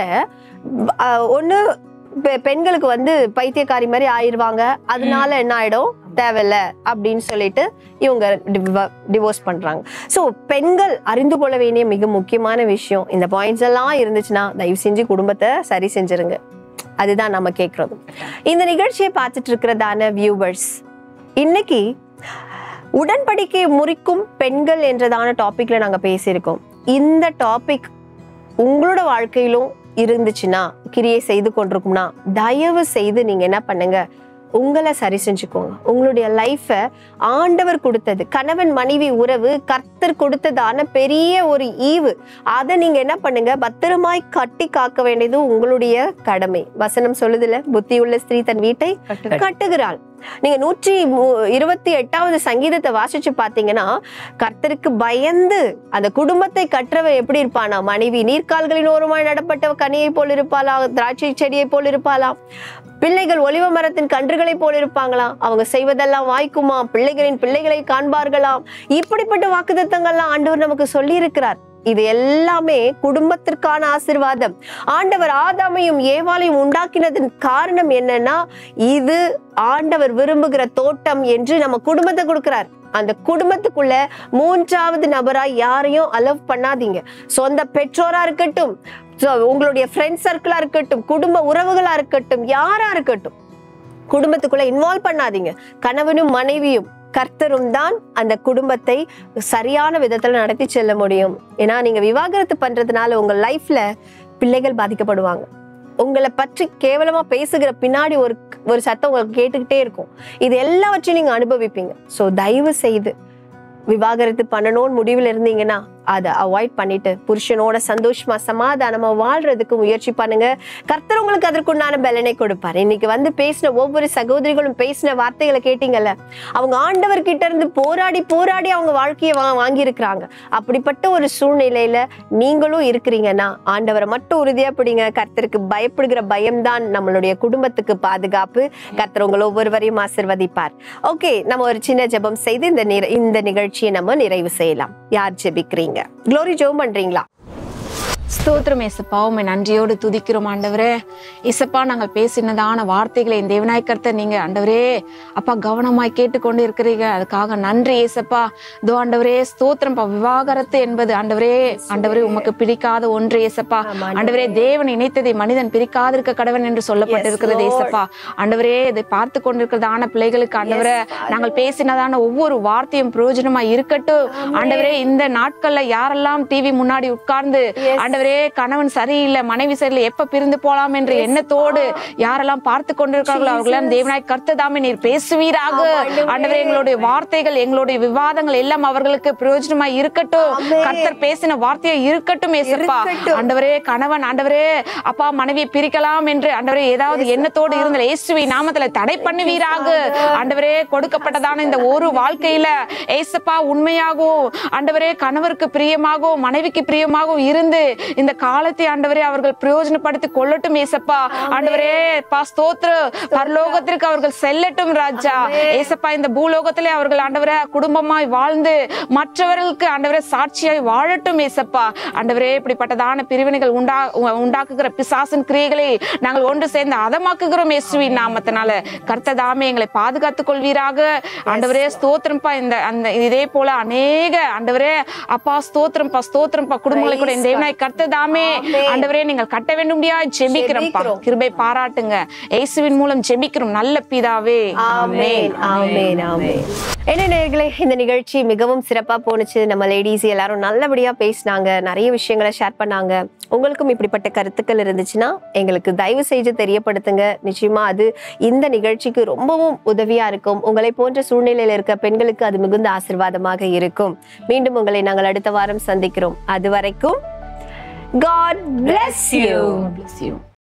அஹ், ஒண்ணு பெ- பெண்களுக்கு வந்து பைத்தியக்காரி மாதிரி ஆயிருவாங்க அதனால என்ன ஆயிடும் தேவையில்ல அப்படின்னு சொல்லிட்டு இவங்க டிவோர்ஸ் பண்றாங்க ஸோ பெண்கள் அறிந்து கொள்ள வேண்டிய மிக முக்கியமான விஷயம் இந்த பாயிண்ட்ஸ் எல்லாம் இருந்துச்சுன்னா தயவு செஞ்சு குடும்பத்தை சரி செஞ்சிருங்க அதுதான் நம்ம கேட்கறது இந்த நிகழ்ச்சியை பார்த்துட்டு இருக்கிறதான வியூவர்ஸ் இன்னைக்கு உடன்படிக்கையை முறிக்கும் பெண்கள் என்றதான டாபிக்ல நாங்க பேசியிருக்கோம் இந்த டாபிக் உங்களோட வாழ்க்கையிலும் இருந்துச்சுன்னா கிரியை செய்து கொண்டிருக்கும்னா தயவு செய்து நீங்க என்ன பண்ணுங்க உங்களை சரி செஞ்சுக்கோங்க உங்களுடைய லைஃபை ஆண்டவர் கொடுத்தது கணவன் மனைவி உறவு கர்த்தர் கொடுத்ததான பெரிய ஒரு ஈவு அதை நீங்க என்ன பண்ணுங்க பத்திரமாய் கட்டி காக்க வேண்டியது உங்களுடைய கடமை வசனம் சொல்லுதுல புத்தியுள்ள ஸ்திரீ தன் வீட்டை கட்டுகிறாள் நீங்க நூற்றி மு- இருபத்தி எட்டாவது சங்கீதத்தை வாசிச்சு பாத்தீங்கன்னா கர்த்தருக்கு பயந்து அந்த குடும்பத்தை கற்றவ எப்படி இருப்பானா மனைவி நீர்க்கால்களின் ஓரமாய் நடப்பட்டவ கனியை போல் இருப்பாளா திராட்சை செடியை போல் இருப்பாளா பிள்ளைகள் ஒலிவ மரத்தின் கன்றுகளைப் போல் இருப்பாங்களாம் அவங்க செய்வதெல்லாம் வாய்க்குமா பிள்ளைகளின் பிள்ளைகளை காண்பார்களாம் இப்படிப்பட்ட வாக்குத்தத்தங்கள்லாம் ஆண்டவர் நமக்கு சொல்லி இருக்கிறார் இது எல்லாமே குடும்பத்திற்கான ஆசிர்வாதம் ஆண்டவர் ஆதாமையும் ஏவாளையும் உண்டாக்கினதன் காரணம் என்னன்னா இது ஆண்டவர் விரும்புகிற தோட்டம் என்று நம்ம குடும்பத்தை கொடுக்கிறார் அந்த குடும்பத்துக்குள்ள மூன்றாவது நபரா யாரையும் அலவ் பண்ணாதீங்க சொந்த பெற்றோரா இருக்கட்டும் so உங்களுடைய ஃப்ரெண்ட் சர்க்கிளா இருக்கட்டும் குடும்ப உறவுகளா இருக்கட்டும் யாரா இருக்கட்டும் குடும்பத்துக்குள்ள இன்வால்வ் பண்ணாதீங்க கணவனும் மனைவியும் கர்த்தரும் தான் அந்த குடும்பத்தை சரியான விதத்துல நடத்தி செல்ல முடியும் ஏன்னா நீங்க விவாகரத்து பண்றதுனால உங்க லைஃப்ல பிள்ளைகள் பாதிக்கப்படுவாங்க உங்களை பற்றி கேவலமா பேசுகிற பின்னாடி ஒரு ஒரு சத்தம் உங்களுக்கு கேட்டுக்கிட்டே இருக்கும் இது எல்லாவற்றையும் நீங்க அனுபவிப்பீங்க ஸோ தயவு செய்து விவாகரத்து பண்ணணும்னு முடிவில் இருந்தீங்கன்னா அதை அவாய்ட் பண்ணிட்டு புருஷனோட சந்தோஷமா சமாதானமா வாழ்றதுக்கு முயற்சி பண்ணுங்க கர்த்தர் உங்களுக்கு அதற்குண்டான பலனை கொடுப்பார் இன்னைக்கு வந்து பேசின ஒவ்வொரு சகோதரிகளும் பேசின வார்த்தைகளை கேட்டீங்கல்ல அவங்க ஆண்டவர் கிட்ட இருந்து போராடி போராடி அவங்க வாழ்க்கையை வா வாங்கியிருக்கிறாங்க அப்படிப்பட்ட ஒரு சூழ்நிலையில நீங்களும் இருக்கிறீங்கன்னா ஆண்டவரை மட்டும் உறுதியா பிடிங்க கர்த்தருக்கு பயப்படுகிற பயம்தான் நம்மளுடைய குடும்பத்துக்கு பாதுகாப்பு கர்த்தர் உங்களை ஒவ்வொருவரையும் ஆசிர்வதிப்பார் ஓகே நம்ம ஒரு சின்ன ஜெபம் செய்து இந்த நிற- இந்த நிகழ்ச்சியை நம்ம நிறைவு செய்யலாம் யார் ஜெபிக்கிறீங்க க்ளோரி ஜெபம் பண்றீங்களா ஸ்தோத்திரம் ஏசப்பா உண்மை நன்றியோடு துதிக்கிறோம் ஆண்டவரே இசப்பா நாங்கள் பேசினதான வார்த்தைகளை இந்த தேவநாயக்கர்த்த நீங்க ஆண்டவரே அப்பா கவனமாய் கேட்டுக்கொண்டு இருக்கிறீங்க அதுக்காக நன்றி ஏசப்பா தோ ஆண்டவரே ஸ்தோத்திரம் பா விவாகரத்து என்பது ஆண்டவரே ஆண்டவரே உமக்கு பிடிக்காத ஒன்று ஏசப்பா ஆண்டவரே தேவன் இணைத்ததை மனிதன் பிரிக்காதிருக்க கடவன் என்று சொல்லப்பட்டிருக்கிறது ஏசப்பா ஆண்டவரே இதை பார்த்து கொண்டிருக்கிறதான பிள்ளைகளுக்கு ஆண்டவரே நாங்கள் பேசினதான ஒவ்வொரு வார்த்தையும் பிரயோஜனமா இருக்கட்டும் ஆண்டவரே இந்த நாட்கள்ல யாரெல்லாம் டிவி முன்னாடி உட்கார்ந்து ஆண்டவரே கணவன் சரியில்லை மனைவி சரியில்லை எப்ப பிரிந்து போலாம் என்ற எண்ணத்தோடு யாரெல்லாம் பார்த்து கொண்டிருக்கிறார்களோ அவர்களெல்லாம் தேவனாய் கர்த்ததாமே நீர் பேசுவீராக ஆண்டவரே எங்களுடைய வார்த்தைகள் எங்களுடைய விவாதங்கள் எல்லாம் அவர்களுக்கு பிரயோஜனமா இருக்கட்டும் கர்த்தர் பேசின வார்த்தையா இருக்கட்டும் ஏசப்பா ஆண்டவரே கணவன் ஆண்டவரே அப்பா மனைவியை பிரிக்கலாம் என்று ஆண்டவரே ஏதாவது எண்ணத்தோடு இருந்த இயேசுவி நாமத்துல தடை பண்ணுவீராக ஆண்டவரே கொடுக்கப்பட்டதான இந்த ஒரு வாழ்க்கையில ஏசப்பா உண்மையாகவும் ஆண்டவரே கணவருக்கு பிரியமாகவும் மனைவிக்கு பிரியமாகவும் இருந்து இந்த காலத்தை ஆண்டவரே அவர்கள் பிரயோஜனப்படுத்தி கொள்ளட்டும் ஏசப்பா ஆண்டவரே பா ஸ்தோத்திர பரலோகத்திற்கு அவர்கள் செல்லட்டும் ராஜா ஏசப்பா இந்த பூலோகத்திலே அவர்கள் ஆண்டவரே குடும்பமாய் வாழ்ந்து மற்றவர்களுக்கு ஆண்டவரே சாட்சியாய் வாழட்டும் ஏசப்பா ஆண்டவரே இப்படிப்பட்டதான பிரிவினைகள் உண்டா உ- உண்டாக்குகிற பிசாசின் கிரியைகளை நாங்கள் ஒன்று சேர்ந்து அதமாக்குகிறோம் இயேசுவின் நாமத்தினால கர்த்ததாமே எங்களை பாதுகாத்துக் கொள்வீராக ஆண்டவரே ஸ்தோத்திரம்ப்பா இந்த அந்த இதே போல அநேக ஆண்டவரே அப்பா ஸ்தோத்திரம்ப்பா ஸ்தோத்திரம்ப்பா குடும்பங்களை கூட இந்த தேவனாய் கர்த்ததாமே ஆண்டவரே நீங்கள் கட்ட வேண்டும்படியா ஜெபிக்கிறோம்ப்பா கிருபை பாராட்டுங்க இயேசுவின் மூலம் ஜெபிக்கிறோம் நல்ல பிதாவே ஆமென் ஆமென் ஆமென் என்ன நேர்களே இந்த நிகழ்ச்சி மிகவும் சிறப்பா போணுச்சு நம்ம லேடிஸ் எல்லாரும் நல்லபடியா பேசினாங்க நிறைய விஷயங்களை ஷேர் பண்ணாங்க உங்களுக்கும் இப்படிப்பட்ட கருத்துக்கள் இருந்துச்சுன்னா எங்களுக்கு தயவு செய்து தெரியப்படுத்துங்க நிச்சயமா அது இந்த நிகழ்ச்சிக்கு ரொம்பவும் உதவியா இருக்கும் உங்களை போன்ற சூழ்நிலையில இருக்க பெண்களுக்கு அது மிகுந்த ஆசிர்வாதமாக இருக்கும் மீண்டும் உங்களை நாங்கள் அடுத்த வாரம் சந்திக்கிறோம் அது வரைக்கும் God bless you. Bless you.